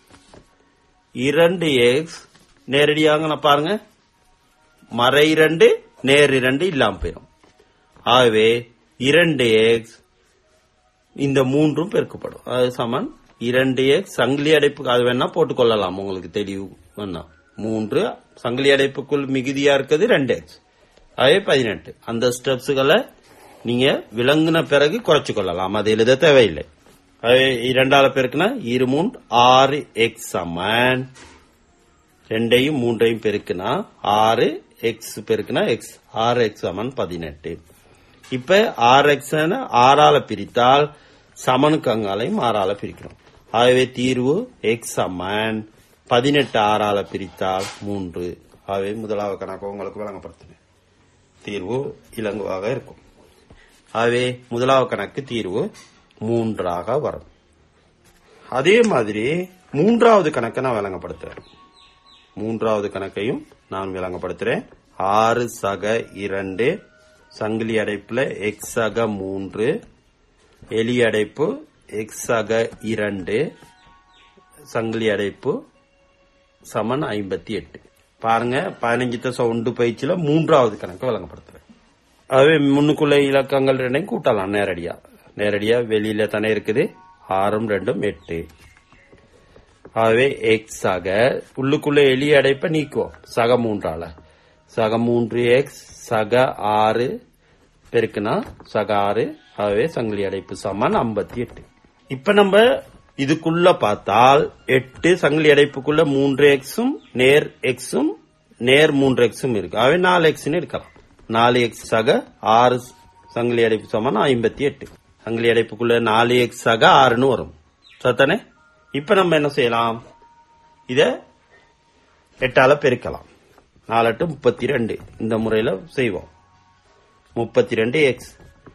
Speaker 1: இரண்டு எக்ஸ் நேரடியாக நான் பாருங்க மறை இரண்டு நேர் இரண்டு இல்லாம போயிடும் ஆகவே இரண்டு எக்ஸ் இந்த மூன்றும் பெருக்கப்படும் அது சமன் இரண்டு எக்ஸ் சங்கிலி அடைப்பு அது வேணா போட்டுக்கொள்ளலாம் உங்களுக்கு தெளிவு வேணா மூன்று சங்கிலி அடைப்புக்குள் மிகுதியா இருக்குது ரெண்டு எக்ஸ் அதே பதினெட்டு அந்த ஸ்டெப்ஸுகளை நீங்க விளங்குன பிறகு குறைச்சு கொள்ளலாம் அது எழுத தேவையில்லை அது இரண்டால பெருக்குனா இரு மூன்று ஆறு எக்ஸ் சமன் ரெண்டையும் மூன்றையும் பெருக்குனா ஆறு எக்ஸ் பெருக்குனா எக்ஸ் ஆறு எக்ஸ் சமன் பதினெட்டு இப்ப ஆறு எக்ஸ் ஆறால பிரித்தால் சமனுக்கு அங்காலையும் ஆறால பிரிக்கணும் ஆகவே தீர்வு எக்ஸ் சமன் பதினெட்டு ஆறால பிரித்தால் மூன்று ஆகவே முதலாவது கணக்கு உங்களுக்கு வழங்கப்படுத்தினேன் தீர்வு இலங்குவாக இருக்கும் ஆகவே முதலாவது கணக்கு தீர்வு மூன்றாக வரும் அதே மாதிரி மூன்றாவது கணக்கை நான் விளங்கப்படுத்துறேன் மூன்றாவது கணக்கையும் நான் விளங்கப்படுத்துறேன் ஆறு சக இரண்டு சங்கிலி அடைப்புல எக்ஸ் சக மூன்று எலி அடைப்பு எக்ஸ் சக இரண்டு சங்கிலி அடைப்பு சமன் ஐம்பத்தி எட்டு பாருங்க பதினஞ்சு தசம் ஒன்று பயிற்சியில மூன்றாவது கணக்கு வழங்கப்படுத்துறேன் அதுவே முன்னுக்குள்ள இலக்கங்கள் ரெண்டையும் கூட்டலாம் நேரடியா நேரடியா வெளியில தானே இருக்குது ஆறும் ரெண்டும் எட்டு ஆகவே எக்ஸ் ஆக உள்ளுக்குள்ள எலி அடைப்பை நீக்குவோம் சக மூன்றால சக மூன்று எக்ஸ் சக ஆறு பெருக்குனா சக ஆறு ஆகவே சங்கிலி அடைப்பு சமன் ஐம்பத்தி எட்டு இப்ப நம்ம இதுக்குள்ள பார்த்தால் எட்டு சங்கிலி அடைப்புக்குள்ள மூன்று எக்ஸும் நேர் எக்ஸும் நேர் மூன்று எக்ஸும் இருக்கு ஆகவே நாலு எக்ஸ்னு இருக்கலாம் நாலு எக்ஸ் சக ஆறு சங்கிலி அடைப்பு சமன் ஐம்பத்தி எட்டு சங்கிலி அடைப்புக்குள்ள நாலு எக்ஸ் சக ஆறுன்னு வரும் சத்தானே இப்ப நம்ம என்ன செய்யலாம் இத எட்டால பெருக்கலாம் நாலு எட்டு முப்பத்தி ரெண்டு இந்த முறையில செய்வோம் முப்பத்தி ரெண்டு எக்ஸ்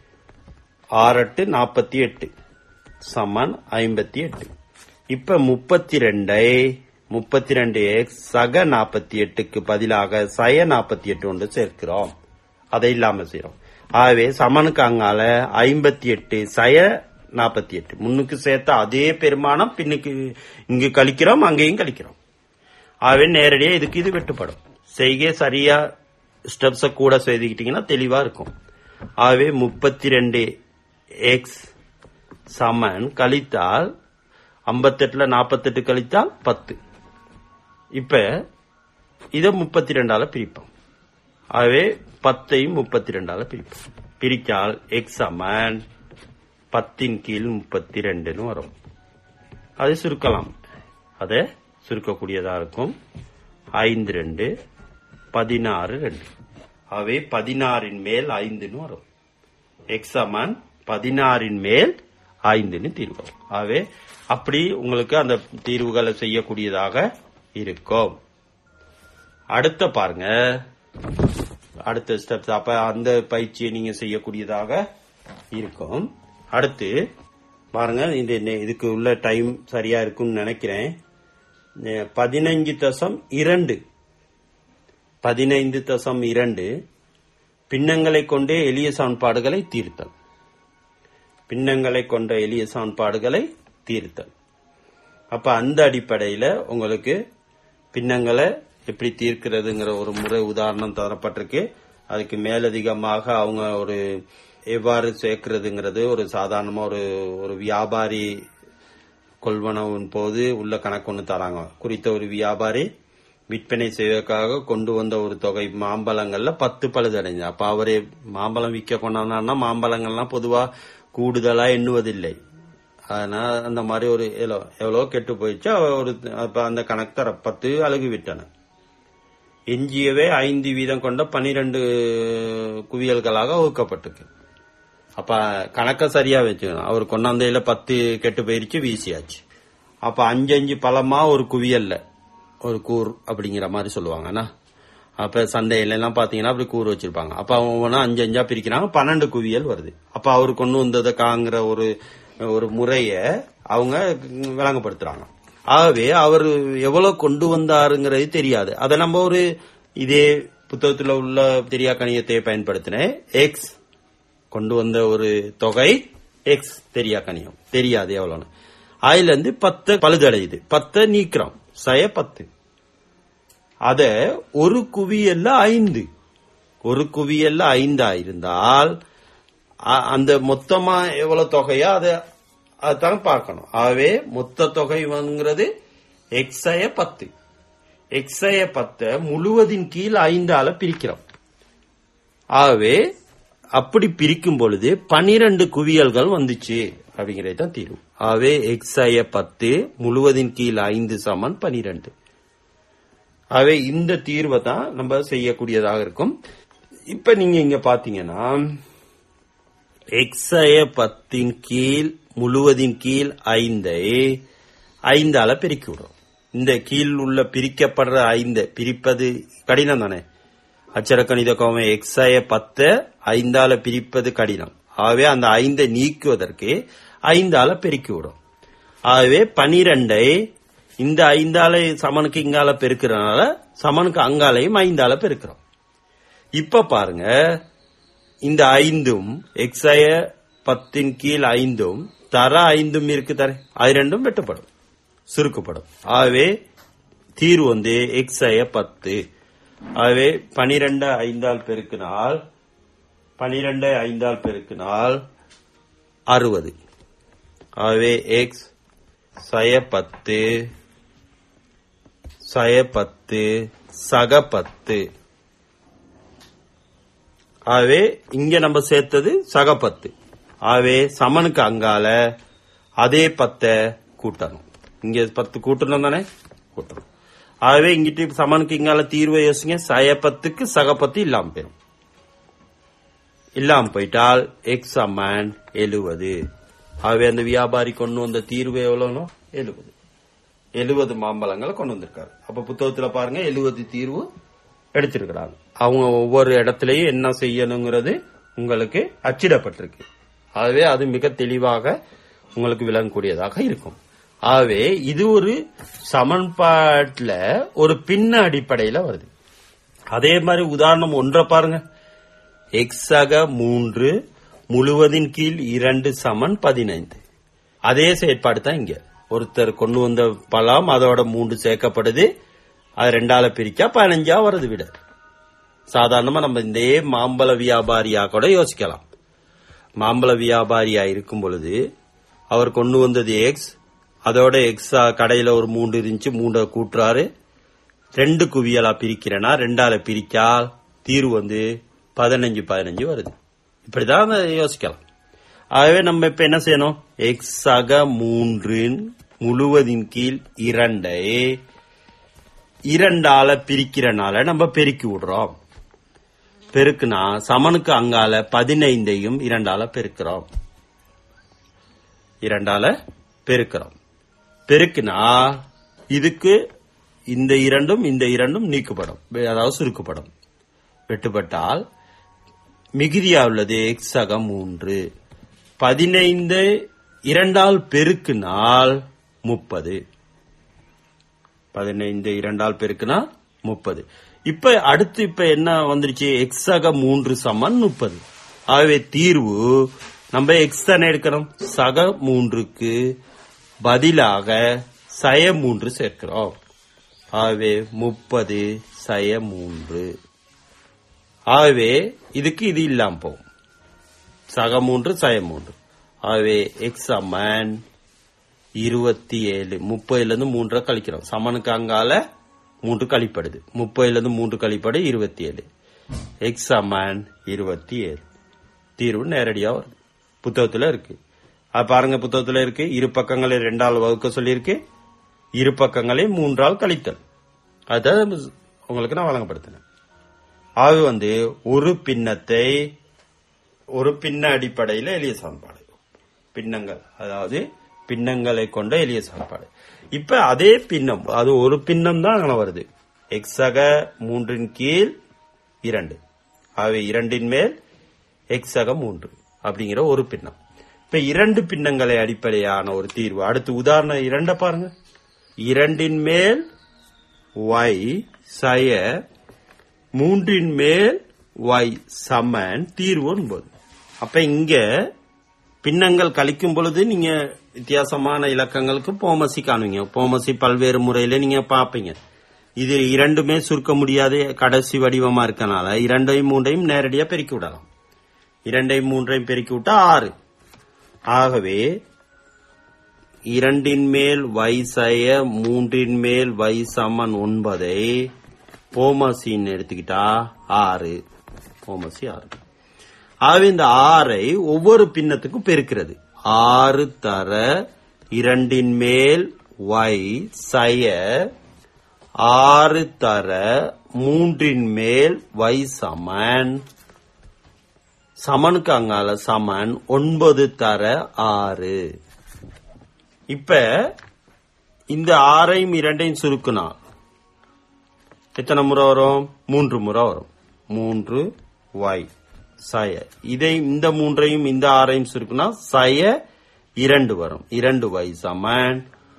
Speaker 1: ஆறு எட்டு நாற்பத்தி எட்டு சமன் ஐம்பத்தி எட்டு இப்ப முப்பத்தி ரெண்டை முப்பத்தி ரெண்டு எக்ஸ் சக நாற்பத்தி எட்டுக்கு பதிலாக சய நாற்பத்தி எட்டு ஒன்று சேர்க்கிறோம் அதை இல்லாம செய்யறோம் ஆகவே சமனுக்கு அங்கால ஐம்பத்தி எட்டு சய நாற்பத்தி எட்டு முன்னுக்கு சேர்த்த அதே பெருமானம் பின்னுக்கு இங்கு கழிக்கிறோம் அங்கேயும் கழிக்கிறோம் ஆகவே நேரடியா இதுக்கு இது வெட்டுப்படும் செய்கை சரியா ஸ்டெப்ஸ கூட செய்துக்கிட்டீங்கன்னா தெளிவா இருக்கும் ஆகவே முப்பத்தி ரெண்டு எக்ஸ் சமன் கழித்தால் ஐம்பத்தெட்டுல நாற்பத்தெட்டு கழித்தால் பத்து இப்ப இத முப்பத்தி ரெண்டால பிரிப்போம் ஆகவே பத்தையும் முப்பத்தி ரெண்டால பிரிப்போம் பிரித்தால் எக்ஸ் சமன் பத்தின் கீழ் முப்பத்தி ரெண்டுன்னு வரும் அது சுருக்கலாம் அதை சுருக்கக்கூடியதா இருக்கும் ஐந்து ரெண்டு பதினாறு ரெண்டு ஆகவே பதினாறின் மேல் ஐந்துன்னு வரும் எக்ஸ் சமன் பதினாறின் மேல் ஐந்துன்னு தீர்வு வரும். ஆகவே அப்படி உங்களுக்கு அந்த தீர்வுகளை செய்யக்கூடியதாக இருக்கும் அடுத்த பாருங்க அடுத்த ஸ்டெப்ஸ் அப்ப அந்த பயிற்சியை நீங்க செய்யக்கூடியதாக இருக்கும் அடுத்து பாருங்க இந்த நெ- இதுக்கு உள்ள டைம் சரியா இருக்கும்னு நினைக்கிறேன் நெ- பதினைஞ்சு தசம் இரண்டு பதினைந்து தசம் இரண்டு பின்னங்களை கொண்டே எளிய சமன்பாடுகளை தீர்த்தல் பின்னங்களை கொண்ட எளிய சமன்பாடுகளை தீர்த்தல் அப்ப அந்த அடிப்படையில உங்களுக்கு பின்னங்களை எப்படி தீர்க்கிறதுங்கிற ஒரு முறை உதாரணம் தரப்பட்டிருக்கு அதுக்கு மேலதிகமாக அவங்க ஒரு எவ்வாறு சேர்க்கிறதுங்கிறது ஒரு சாதாரணமா ஒரு ஒரு வியாபாரி கொள்வனவின் போது உள்ள கணக்கு ஒன்று தராங்க குறித்த ஒரு வியாபாரி விற்பனை செய்வதற்காக கொண்டு வந்த ஒரு தொகை மாம்பழங்கள்ல பத்து பழுதடைஞ்சு அப்ப அவரே மாம்பழம் விற்க கொண்டாடுனா மாம்பழங்கள்லாம் பொதுவா கூடுதலா எண்ணுவதில்லை அதனால அந்த மாதிரி ஒரு எவ்வளோ எவ்வளோ கெட்டு போயிடுச்சு அவ ஒரு அப்ப அந்த கணக்கு தர பத்து அழகு விட்டன எஞ்சியவே ஐந்து வீதம் கொண்ட பனிரெண்டு குவியல்களாக வகுக்கப்பட்டிருக்கு அப்ப கணக்க சரியா வச்சுக்கணும் அவர் கொண்டாந்தையில பத்து கெட்டு போயிருச்சு வீசியாச்சு அப்ப அஞ்சு அஞ்சு பழமா ஒரு குவியல்ல ஒரு கூர் அப்படிங்கிற மாதிரி சொல்லுவாங்கண்ணா அப்ப சந்தையில எல்லாம் பாத்தீங்கன்னா அப்படி கூர் வச்சிருப்பாங்க அப்ப அவங்க அஞ்சு அஞ்சா பிரிக்கிறாங்க பன்னெண்டு குவியல் வருது அப்ப அவர் கொண்டு வந்ததை காங்கிற ஒரு ஒரு முறைய அவங்க விளங்கப்படுத்துறாங்க ஆகவே அவர் எவ்வளவு கொண்டு வந்தாருங்கிறது தெரியாது அதை நம்ம ஒரு இதே புத்தகத்துல உள்ள தெரியா கணியத்தை பயன்படுத்தினேன் எக்ஸ் கொண்டு வந்த ஒரு தொகை எக்ஸ் தெரியா கணியம் தெரியாது எவ்வளவுன்னு அதுல இருந்து பத்து பழுதடையுது பத்தை நீக்கிறோம் சய பத்து அத ஒரு குவியல்ல ஐந்து ஒரு குவியல்ல ஐந்தா இருந்தால் அ- அந்த மொத்தமா எவ்வளவு தொகையோ அதை அதான் பார்க்கணும் ஆகவே மொத்த தொகைங்கிறது எக்ஸய பத்து எக்ஸய பத்தை முழுவதின் கீழ் ஐந்தால பிரிக்கிறோம் ஆகவே அப்படி பிரிக்கும் பொழுது பனிரெண்டு குவியல்கள் வந்துச்சு அப்படிங்கிறது தான் தீர்வு ஆகவே எக்ஸய பத்து முழுவதின் கீழ் ஐந்து சமன் பனிரெண்டு ஆகவே இந்த தீர்வை தான் நம்ம செய்யக்கூடியதாக இருக்கும் இப்ப நீங்க இங்க பாத்தீங்கன்னா எக்ஸய பத்தின் கீழ் முழுவதின் கீழ் ஐந்தை ஐந்தால பெருக்கி விடும் இந்த கீழ் உள்ள பிரிக்கப்படுற ஐந்து பிரிப்பது கடினம் தானே அச்சர கணித கோவை எக்ஸய பத்து ஐந்தால பிரிப்பது கடினம் ஆகவே அந்த ஐந்தை நீக்குவதற்கு ஐந்தால பெருக்கி விடும் ஆகவே பனிரெண்டை இந்த ஐந்தால சமனுக்கு இங்கால பெருக்கிறனால சமனுக்கு அங்காலையும் ஐந்தால பெருக்கிறோம் இப்ப பாருங்க இந்த ஐந்தும் எக்ஸய பத்தின் கீழ் ஐந்தும் தர ஐந்தும் இருக்கு தர அது ரெண்டும் வெட்டப்படும் சுருக்கப்படும் ஆகவே தீர்வு வந்து எக்ஸய பத்து ஆகவே பனிரெண்டு ஐந்தால் பெருக்கினால் பனிரெண்டு ஐந்தால் பெருக்கினால் அறுபது ஆகவே எக்ஸ் சய பத்து சய பத்து சக பத்து ஆகவே இங்க நம்ம சேர்த்தது சக பத்து ஆகவே சமனுக்கு அங்கால அதே பத்தை கூட்டணும் இங்க பத்து கூட்டணும் தானே கூட்டணும் ஆகவே இங்கிட்டு சமனுக்கு இங்கால தீர்வை யோசிங்க சய பத்துக்கு சக பத்து இல்லாம போயிடும் இல்லாம போயிட்டால் எக்ஸ் அம்மன் எழுவது ஆகவே அந்த வியாபாரி கொண்டு வந்த தீர்வு எவ்வளவு எழுபது எழுபது மாம்பழங்களை கொண்டு வந்திருக்காரு அப்ப புத்தகத்துல பாருங்க எழுபது தீர்வு எடுத்திருக்கிறாங்க அவங்க ஒவ்வொரு இடத்துலயும் என்ன செய்யணுங்கிறது உங்களுக்கு அச்சிடப்பட்டிருக்கு ஆகவே அது மிக தெளிவாக உங்களுக்கு விளங்கக்கூடியதாக இருக்கும் ஆகவே இது ஒரு சமன்பாட்டுல ஒரு பின்ன அடிப்படையில வருது அதே மாதிரி உதாரணம் ஒன்றை பாருங்க எக்ஸக மூன்று முழுவதின் கீழ் இரண்டு சமன் பதினைந்து அதே செயற்பாடு தான் இங்க ஒருத்தர் கொண்டு வந்த பழம் அதோட மூன்று சேர்க்கப்படுது அது ரெண்டால பிரிச்சா பதினஞ்சா வருது விட சாதாரணமா நம்ம இந்த மாம்பழ வியாபாரியா கூட யோசிக்கலாம் மாம்பழ வியாபாரியா இருக்கும் பொழுது அவர் கொண்டு வந்தது எக்ஸ் அதோட எக்ஸா கடையில ஒரு மூன்று இருந்துச்சு மூன்றை கூட்டுறாரு ரெண்டு குவியலா பிரிக்கிறேன்னா ரெண்டால பிரிக்கால் தீர்வு வந்து பதினஞ்சு பதினஞ்சு வருது இப்படிதான் அதை யோசிக்கலாம் ஆகவே நம்ம இப்ப என்ன செய்யணும் எக்ஸ் சக மூன்றின் முழுவதின் கீழ் இரண்டை இரண்டால பிரிக்கிறனால நம்ம பெருக்கி விடுறோம் பெருக்குனா சமனுக்கு அங்கால பதினைந்தையும் இரண்டால பெருக்கிறோம் இரண்டால பெருக்கிறோம் பெருக்குனா இதுக்கு இந்த இரண்டும் இந்த இரண்டும் நீக்கப்படும் அதாவது சுருக்கப்படும் வெட்டுப்பட்டால் மிகுதியா உள்ளது எக்ஸ் சக மூன்று பதினைந்து இரண்டால் பெருக்குனால் முப்பது பதினைந்து இரண்டால் பெருக்குனா முப்பது இப்ப அடுத்து இப்ப என்ன வந்துருச்சு எக்ஸ் சக மூன்று சமன் முப்பது ஆகவே தீர்வு நம்ம எக்ஸ் தானே எடுக்கிறோம் சக மூன்றுக்கு பதிலாக சய மூன்று சேர்க்கிறோம் ஆகவே முப்பது சய மூன்று ஆகவே இதுக்கு இது இல்லாம போகும் சக மூன்று சய மூன்று ஆகவே எக்ஸ் அம்மன் இருபத்தி ஏழு முப்பதுல இருந்து மூன்றை கழிக்கிறோம் சமனுக்கு அங்கால மூன்று கழிப்படுது முப்பதுல இருந்து மூன்று கழிப்படு இருபத்தி ஏழு எக்ஸ் அம்மன் இருபத்தி ஏழு தீர்வு நேரடியா வருது புத்தகத்துல இருக்கு அது பாருங்க புத்தகத்துல இருக்கு இரு பக்கங்களை ரெண்டால் வகுக்க சொல்லியிருக்கு இரு பக்கங்களை மூன்றால் கழித்தல் அதான் உங்களுக்கு நான் வழங்கப்படுத்தினேன் ஆக வந்து ஒரு பின்னத்தை ஒரு பின்ன அடிப்படையில் எளிய சமன்பாடு பின்னங்கள் அதாவது பின்னங்களை கொண்ட எளிய சமன்பாடு இப்ப அதே பின்னம் அது ஒரு பின்னம் தான் அங்கே வருது எக்ஸக மூன்றின் கீழ் இரண்டு ஆகவே இரண்டின் மேல் எக்ஸக மூன்று அப்படிங்கிற ஒரு பின்னம் இப்ப இரண்டு பின்னங்களை அடிப்படையான ஒரு தீர்வு அடுத்து உதாரணம் இரண்ட பாருங்க இரண்டின் மேல் y சய மூன்றின் மேல் y சமன் தீர்வு ஒன்பது அப்ப இங்க பின்னங்கள் கழிக்கும் பொழுது நீங்க வித்தியாசமான இலக்கங்களுக்கு போமசி காணுவீங்க போமசி பல்வேறு முறையில நீங்க பாப்பீங்க இது இரண்டுமே சுருக்க முடியாத கடைசி வடிவமா இருக்கனால இரண்டையும் மூன்றையும் நேரடியா பெருக்கி விடலாம் இரண்டையும் மூன்றையும் பெருக்கி விட்டா ஆறு ஆகவே இரண்டின் மேல் y சய மூன்றின் மேல் y சமன் ஒன்பதை போமசின்னு எடுத்துக்கிட்டா ஆறு போமசி ஆறு ஆகவே இந்த ஆறை ஒவ்வொரு பின்னத்துக்கும் பெருக்கிறது ஆறு தர இரண்டின் மேல் y சய ஆறு தர மூன்றின் மேல் y சமன் சமனுக்கு அங்கால சமன் ஒன்பது தர ஆறு இப்ப இந்த ஆறையும் இரண்டையும் சுருக்குனா எத்தனை முறை வரும் மூன்று முறை வரும் மூன்று y சய இதை இந்த மூன்றையும் இந்த ஆறையும் சுருக்குனா சய இரண்டு வரும் இரண்டு y சமன்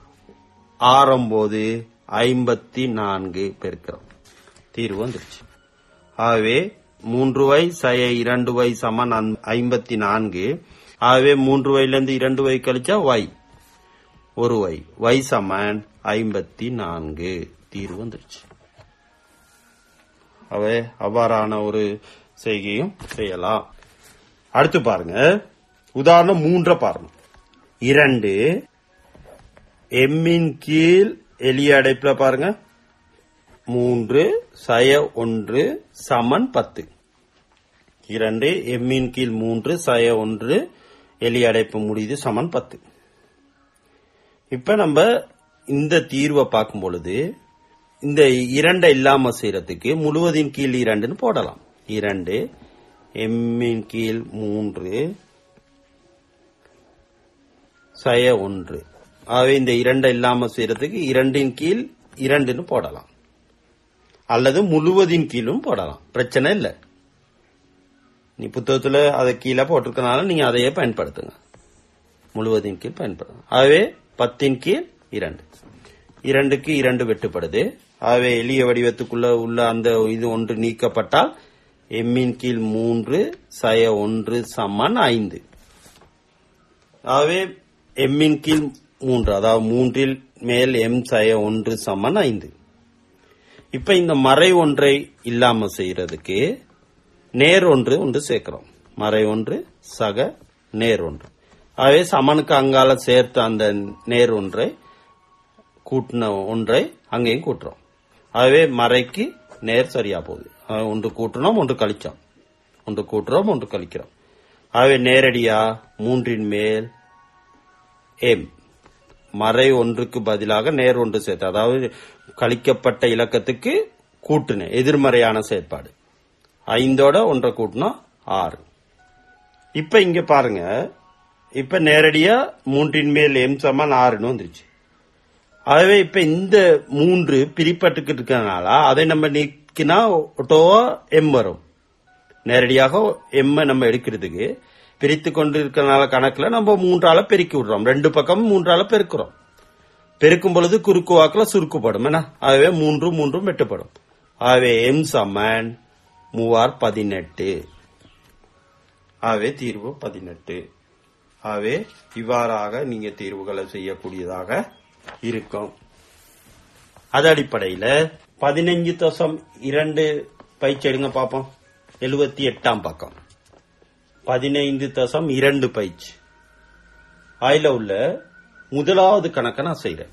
Speaker 1: ஆறம்போது ஐம்பத்தி நான்கு பெருக்கிறோம் தீர்வு வந்துருச்சு ஆகவே மூன்று வை சய இரண்டு வை சமன் ஐம்பத்தி நான்கு ஆகவே மூன்று வையிலிருந்து இரண்டு வை கழிச்சா வை ஒரு வை வை சமன் ஐம்பத்தி நான்கு தீர்வு வந்துருச்சு அவை அவ்வாறான ஒரு செய்கையும் செய்யலாம் அடுத்து பாருங்க உதாரணம் மூன்ற பாருங்க இரண்டு எம்மின் கீழ் எளிய அடைப்புல பாருங்க மூன்று சய ஒன்று சமன் பத்து இரண்டு எம்மின் கீழ் மூன்று சய ஒன்று எலி அடைப்பு முடியுது சமன் பத்து இப்ப நம்ம இந்த தீர்வை பார்க்கும் பொழுது இந்த இரண்டை இல்லாம செய்யறதுக்கு முழுவதின் கீழ் இரண்டுன்னு போடலாம் இரண்டு எம்மின் கீழ் மூன்று சய ஒன்று ஆகவே இந்த இரண்டை இல்லாம செய்யறதுக்கு இரண்டின் கீழ் இரண்டுன்னு போடலாம் அல்லது முழுவதின் கீழும் போடலாம் பிரச்சனை இல்லை நீ புத்தகத்துல அதை கீழே போட்டிருக்கனால நீங்க அதையே பயன்படுத்துங்க முழுவதின் கீழ் பயன்படுத்தும் ஆகவே பத்தின் கீழ் இரண்டு இரண்டுக்கு இரண்டு வெட்டுப்படுது ஆகவே எளிய வடிவத்துக்குள்ள உள்ள அந்த இது ஒன்று நீக்கப்பட்டால் எம்மின் கீழ் மூன்று சய ஒன்று சமன் ஐந்து ஆகவே எம்மின் கீழ் மூன்று அதாவது மூன்றில் மேல் எம் சய ஒன்று சமன் ஐந்து இப்ப இந்த மறை ஒன்றை இல்லாம செய்யறதுக்கு நேர் ஒன்று ஒன்று சேர்க்கிறோம் மறை ஒன்று சக நேர் ஒன்று ஆகவே சமனுக்கு அங்கால சேர்த்த அந்த நேர் ஒன்றை கூட்டின ஒன்றை அங்கேயும் கூட்டுறோம் ஆகவே மறைக்கு நேர் சரியா போகுது ஆகவே ஒன்று கூட்டணும் ஒன்று கழிச்சோம் ஒன்று கூட்டுறோம் ஒன்று கழிக்கிறோம் ஆகவே நேரடியா மூன்றின் மேல் எம் மறை ஒன்றுக்கு பதிலாக நேர் ஒன்று சேர்த்து அதாவது கழிக்கப்பட்ட இலக்கத்துக்கு கூட்டுன எதிர்மறையான செயற்பாடு ஐந்தோட ஒன்றை கூட்டினா ஆறு இப்ப இங்க பாருங்க இப்ப நேரடியா மூன்றின் மேல் எம் சமன் ஆறுன்னு வந்துருச்சு ஆகவே இப்ப இந்த மூன்று பிரிப்பட்டுக்கிட்டு இருக்கனால அதை நம்ம நீக்கினா ஒட்டோவா எம் வரும் நேரடியாக எம் நம்ம எடுக்கிறதுக்கு பிரித்து கொண்டு இருக்கனால கணக்குல நம்ம மூன்றால பெருக்கி விடுறோம் ரெண்டு பக்கம் மூன்றால பெருக்கிறோம் பெருக்கும் பொழுது குறுக்கு வாக்குல சுருக்குப்படும் என்ன ஆகவே மூன்று மூன்றும் வெட்டுப்படும் ஆகவே எம் சமன் மூவார் பதினெட்டு ஆகவே தீர்வு பதினெட்டு ஆகவே இவ்வாறாக நீங்க தீர்வுகளை செய்யக்கூடியதாக இருக்கும் அது அடிப்படையில பதினஞ்சு தசம் இரண்டு பயிற்சி எடுங்க பார்ப்போம் எழுபத்தி எட்டாம் பக்கம் பதினைந்து தசம் இரண்டு பயிற்சி அதுல உள்ள முதலாவது கணக்கை நான் செய்றேன்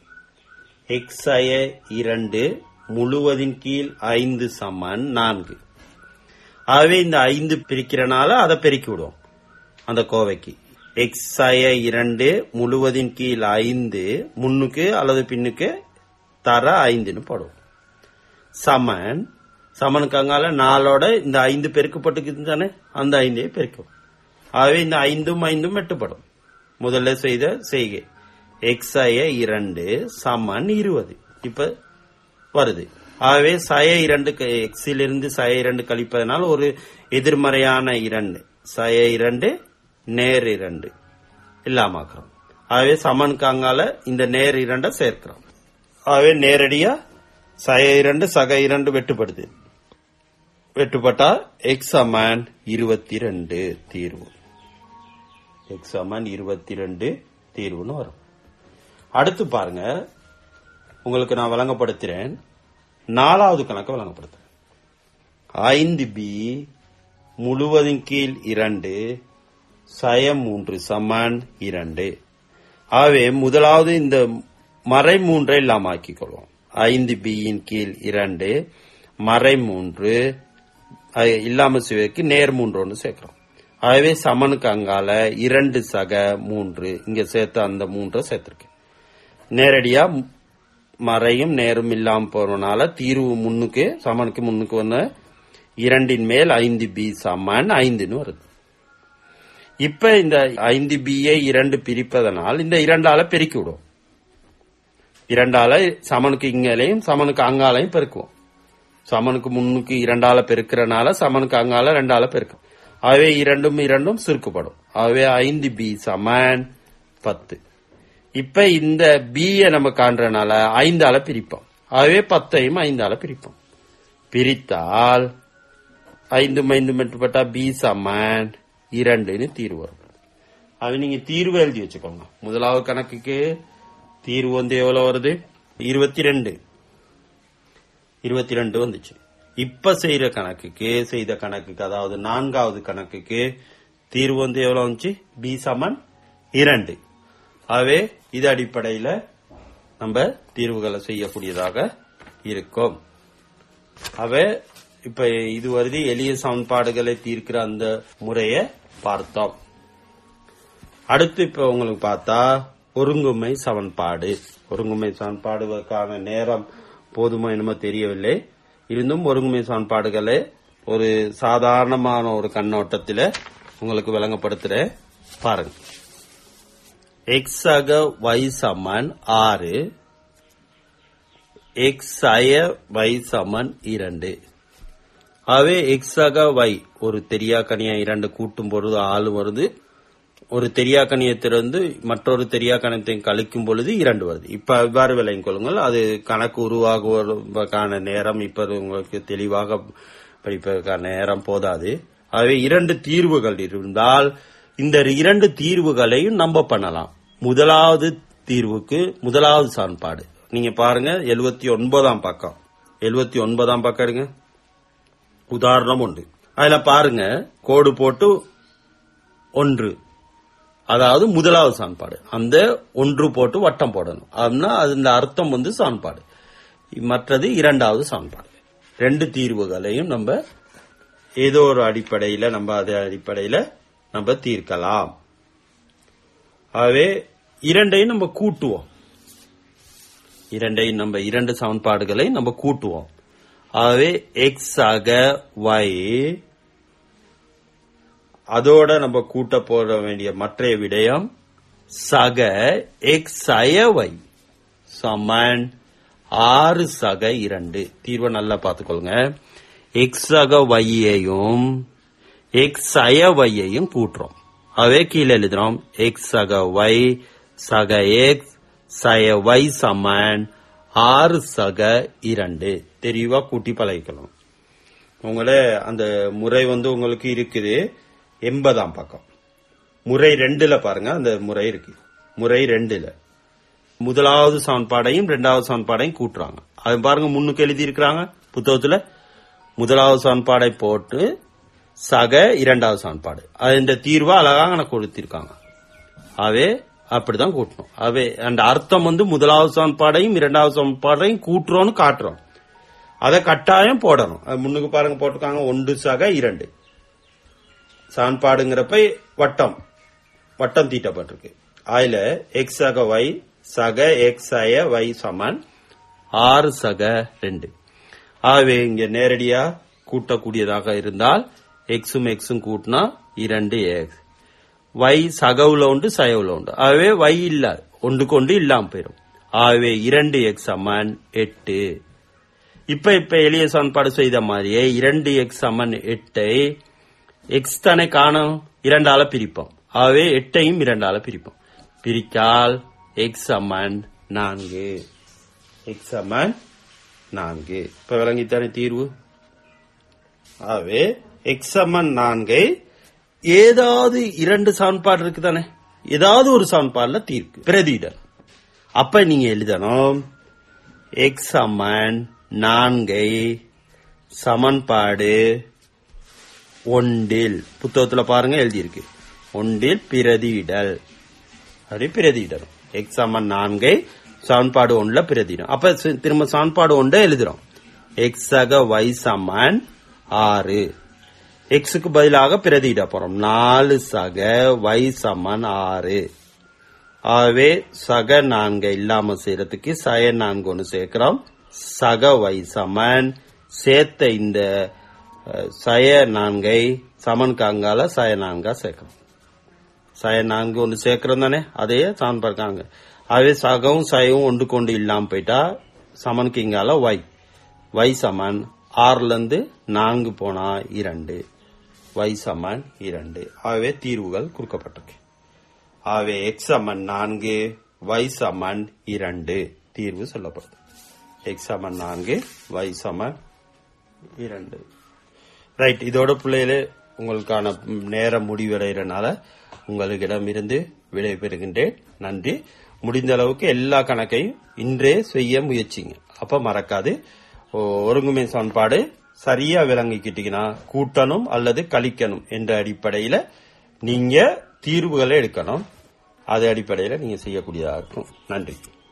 Speaker 1: எக்ஸ் அய இரண்டு முழுவதின் கீழ் ஐந்து சமன் நான்கு ஆகவே இந்த ஐந்து பிரிக்கிறனால அதை பெருக்கி விடுவோம் அந்த கோவைக்கு எக்ஸ் அய இரண்டு முழுவதின் கீழ் ஐந்து முன்னுக்கு அல்லது பின்னுக்கு தர ஐந்துன்னு போடுவோம் சமன் சமனுக்கு அங்கால நாலோட இந்த ஐந்து பெருக்கப்பட்டுக்குது தானே அந்த ஐந்தையே பெருக்கும் ஆகவே இந்த ஐந்தும் ஐந்தும் வெட்டுப்படும் முதல்ல செய்த செய்கை எக்ஸ் அய இரண்டு சமன் இருபது இப்ப வருது ஆகவே சய இரண்டு எக்ஸில் இருந்து சய இரண்டு கழிப்பதனால் ஒரு எதிர்மறையான இரண்டு சய இரண்டு நேர் இரண்டு இல்லாமக்கிறோம் ஆகவே சமனுக்கு அங்கால இந்த நேர் இரண்டை சேர்க்கிறோம் ஆகவே நேரடியா சய இரண்டு சக இரண்டு வெட்டுப்படுது வெட்டுப்பட்டா எக்ஸ் சமன் இருபத்தி ரெண்டு தீர்வு எக்ஸ் சமன் இருபத்தி ரெண்டு தீர்வுன்னு வரும் அடுத்து பாருங்க உங்களுக்கு நான் வழங்கப்படுத்துறேன் நாலாவது கணக்கு வழங்கப்படுத்துறேன் ஐந்து பி முழுவதின் கீழ் இரண்டு சயம் மூன்று சமன் இரண்டு ஆகவே முதலாவது இந்த மறை மூன்றை இல்லாம ஆக்கிக் கொள்வோம் ஐந்து பியின் கீழ் இரண்டு மறை மூன்று அது இல்லாம செய்வதற்கு நேர் மூன்று ஒன்று சேர்க்கிறோம் ஆகவே சமனுக்கு அங்கால இரண்டு சக மூன்று இங்க சேர்த்து அந்த மூன்றை சேர்த்திருக்கேன் நேரடியா மறையும் நேரும் இல்லாம போறதுனால தீர்வு முன்னுக்கு சமனுக்கு முன்னுக்கு வந்த இரண்டின் மேல் ஐந்து பி சமன் ஐந்துன்னு வருது இப்ப இந்த ஐந்து பியை இரண்டு பிரிப்பதனால் இந்த இரண்டால பெருக்கி விடும் இரண்டால சமனுக்கு இங்கலையும் சமனுக்கு அங்காலையும் பெருக்குவோம் சமனுக்கு முன்னுக்கு இரண்டால பெருக்கிறனால சமனுக்கு அங்கால ரெண்டால பெருக்கும் ஆகவே இரண்டும் இரண்டும் சுருக்கப்படும் ஆகவே ஐந்து பி சமன் பத்து இப்ப இந்த பிய நம்ம காண்றனால ஐந்தால பிரிப்போம் ஆகவே பத்தையும் ஐந்தால பிரிப்போம் பிரித்தால் ஐந்து ஐந்து மட்டுப்பட்டா பி சமன் இரண்டுன்னு தீர்வு வரும் அது நீங்க தீர்வு எழுதி வச்சுக்கோங்க முதலாவது கணக்குக்கு தீர்வு வந்து எவ்வளவு வருது இருபத்தி ரெண்டு இருபத்தி ரெண்டு வந்துச்சு இப்ப செய்யற கணக்குக்கு செய்த கணக்குக்கு அதாவது நான்காவது கணக்குக்கு தீர்வு வந்து எவ்வளவு வந்துச்சு பி சமன் இரண்டு ஆகவே இது அடிப்படையில நம்ம தீர்வுகளை செய்யக்கூடியதாக இருக்கும் அவை இப்ப இதுவரை எளிய சமன்பாடுகளை தீர்க்கிற அந்த முறைய பார்த்தோம் அடுத்து இப்ப உங்களுக்கு பார்த்தா ஒருங்குமை சமன்பாடு ஒருங்குமை சமன்பாடுவதற்கான நேரம் போதுமா என்னமோ தெரியவில்லை இருந்தும் ஒருங்குமை சமன்பாடுகளை ஒரு சாதாரணமான ஒரு கண்ணோட்டத்தில உங்களுக்கு விளங்கப்படுத்துறேன் பாருங்க எக்ஸ் அக y சமன் ஆறு எக்ஸ் அய y சமன் இரண்டு ஆகவே எக்ஸ் அக y ஒரு தெரியாக்கணியா இரண்டு கூட்டும் பொழுது ஆளு வருது ஒரு தெரியாக்கணியத்திலிருந்து மற்றொரு தெரியாக்கணியத்தை கழிக்கும் பொழுது இரண்டு வருது இப்ப இவ்வாறு விளங்கிக் கொள்ளுங்கள் அது கணக்கு உருவாகுவதற்கான நேரம் இப்ப உங்களுக்கு தெளிவாக படிப்பதற்கான நேரம் போதாது ஆகவே இரண்டு தீர்வுகள் இருந்தால் இந்த இரண்டு தீர்வுகளையும் நம்ப பண்ணலாம் முதலாவது தீர்வுக்கு முதலாவது சமன்பாடு நீங்க பாருங்க எழுபத்தி ஒன்பதாம் பக்கம் எழுபத்தி ஒன்பதாம் பக்கம் எடுங்க உதாரணம் உண்டு அதுல பாருங்க கோடு போட்டு ஒன்று அதாவது முதலாவது சான்பாடு அந்த ஒன்று போட்டு வட்டம் போடணும் அப்படின்னா அந்த அர்த்தம் வந்து சான்பாடு மற்றது இரண்டாவது சான்பாடு ரெண்டு தீர்வுகளையும் நம்ம ஏதோ ஒரு அடிப்படையில நம்ம அது அடிப்படையில நம்ம தீர்க்கலாம் ஆகவே இரண்டையும் நம்ம கூட்டுவோம் இரண்டையும் நம்ம இரண்டு சமன்பாடுகளை நம்ம கூட்டுவோம் ஆகவே எக்ஸ் ஆக y அதோட நம்ம கூட்ட போட வேண்டிய மற்றைய விடயம் சக எக்ஸ் அயவை சமன் ஆறு சக இரண்டு தீர்வை நல்லா பார்த்துக்கொள்ளுங்க எக்ஸ் சக வையையும் எக்ஸ் அயவையையும் கூட்டுறோம் அவே கீழே எழுதுறோம் எக்ஸ் சக y சக எக்ஸ் சய y சமன் ஆறு சக இரண்டு தெளிவா கூட்டி பழகிக்கணும் உங்களே அந்த முறை வந்து உங்களுக்கு இருக்குது எண்பதாம் பக்கம் முறை ரெண்டுல பாருங்க அந்த முறை இருக்கு முறை ரெண்டுல முதலாவது சமன்பாடையும் இரண்டாவது சமன்பாடையும் கூட்டுறாங்க அது பாருங்க முன்னுக்கு எழுதி இருக்கிறாங்க புத்தகத்துல முதலாவது சமன்பாடை போட்டு சக இரண்டாவது சமன்பாடு அது இந்த தீர்வா அழகாக எனக்கு கொடுத்திருக்காங்க அவே அப்படிதான் கூட்டணும் அவே அந்த அர்த்தம் வந்து முதலாவது சமன்பாடையும் இரண்டாவது சமன்பாடையும் கூட்டுறோம்னு காட்டுறோம் அதை கட்டாயம் போடணும் அது முன்னுக்கு பாருங்க போட்டிருக்காங்க ஒன்று சக இரண்டு சமன்பாடுங்கிறப்ப வட்டம் வட்டம் தீட்டப்பட்டிருக்கு அதுல எக்ஸ் சக y சக எக்ஸ் அய y சமன் ஆறு சக ரெண்டு ஆகவே இங்க நேரடியா கூட்டக்கூடியதாக இருந்தால் எக்ஸும் எக்ஸும் கூட்டினா இரண்டு எக்ஸ் y சகவுல உண்டு சயவுல உண்டு ஆகவே y இல்ல ஒன்றுக்கு ஒன்று இல்லாம போயிடும் ஆகவே இரண்டு எக்ஸ் சமன் எட்டு இப்ப இப்ப எளிய சமன்பாடு செய்த மாதிரியே இரண்டு எக்ஸ் சமன் எட்டை எக்ஸ் தானே காணும் இரண்டால பிரிப்போம் ஆகவே எட்டையும் இரண்டால பிரிப்போம் பிரித்தால் எக்ஸ் சமன் நான்கு எக்ஸ் சமன் நான்கு இப்ப விளங்கித்தானே தீர்வு ஆகவே எக்ஸ் சமன் நான்கை ஏதாவது இரண்டு சமன்பாடு இருக்கு தானே ஏதாவது ஒரு சமன்பாடுல தீர்க்கு பிரதியிடல் அப்ப நீங்க எழுதணும் எக்ஸ் சமன் நான்கை சமன்பாடு ஒன்றில் புத்தகத்துல பாருங்க எழுதியிருக்கு ஒன்றில் பிரதியிடல் அப்படி பிரதியிடணும் எக்ஸ் சமன் நான்கை சமன்பாடு ஒன்றுல பிரதியிடும் அப்ப சி- திரும்ப சமன்பாடு ஒன்றை எழுதுறோம் எக்ஸ் சக y சமன் ஆறு எக்ஸுக்கு பதிலாக பிரதியிட போறோம் நாலு சக y சமன் ஆறு ஆகவே சக நான்கை இல்லாம செய்யறதுக்கு சய நான்கு ஒன்று சேர்க்கிறோம் சக y சமன் சேர்த்த இந்த அஹ், சய நான்கை சமன் காங்கால சய நான்கா சேர்க்கிறோம் சய நான்கு ஒன்று சேர்க்கிறோம் தானே அதையே சான் பார்க்காங்க ஆகவே சகவும் சயவும் ஒன்று கொண்டு இல்லாம போயிட்டா சமனுக்கு இங்கால y y சமன் ஆறுல இருந்து நான்கு போனா இரண்டு y சமன் இரண்டு ஆகவே தீர்வுகள் கொடுக்கப்பட்டிருக்கு ஆகவே எக்ஸ் சமன் நான்கு y சமன் இரண்டு தீர்வு சொல்லப்படுது எக்ஸ் சமன் நான்கு y சமன் இரண்டு ரைட் இதோட பிள்ளைகளே உங்களுக்கான நேரம் முடிவடைகிறனால உங்களிடமிருந்து விடைபெறுகின்றேன் நன்றி முடிந்த அளவுக்கு எல்லா கணக்கையும் இன்றே செய்ய முயற்சிங்க அப்ப மறக்காது ஒ- ஒருங்குமை சமன்பாடு சரியா விளங்கிக்கிட்டீங்கன்னா கூட்டணும் அல்லது கழிக்கணும் என்ற அடிப்படையில நீங்க தீர்வுகளை எடுக்கணும் அது அடிப்படையில நீங்க செய்யக்கூடியதா இருக்கும் நன்றி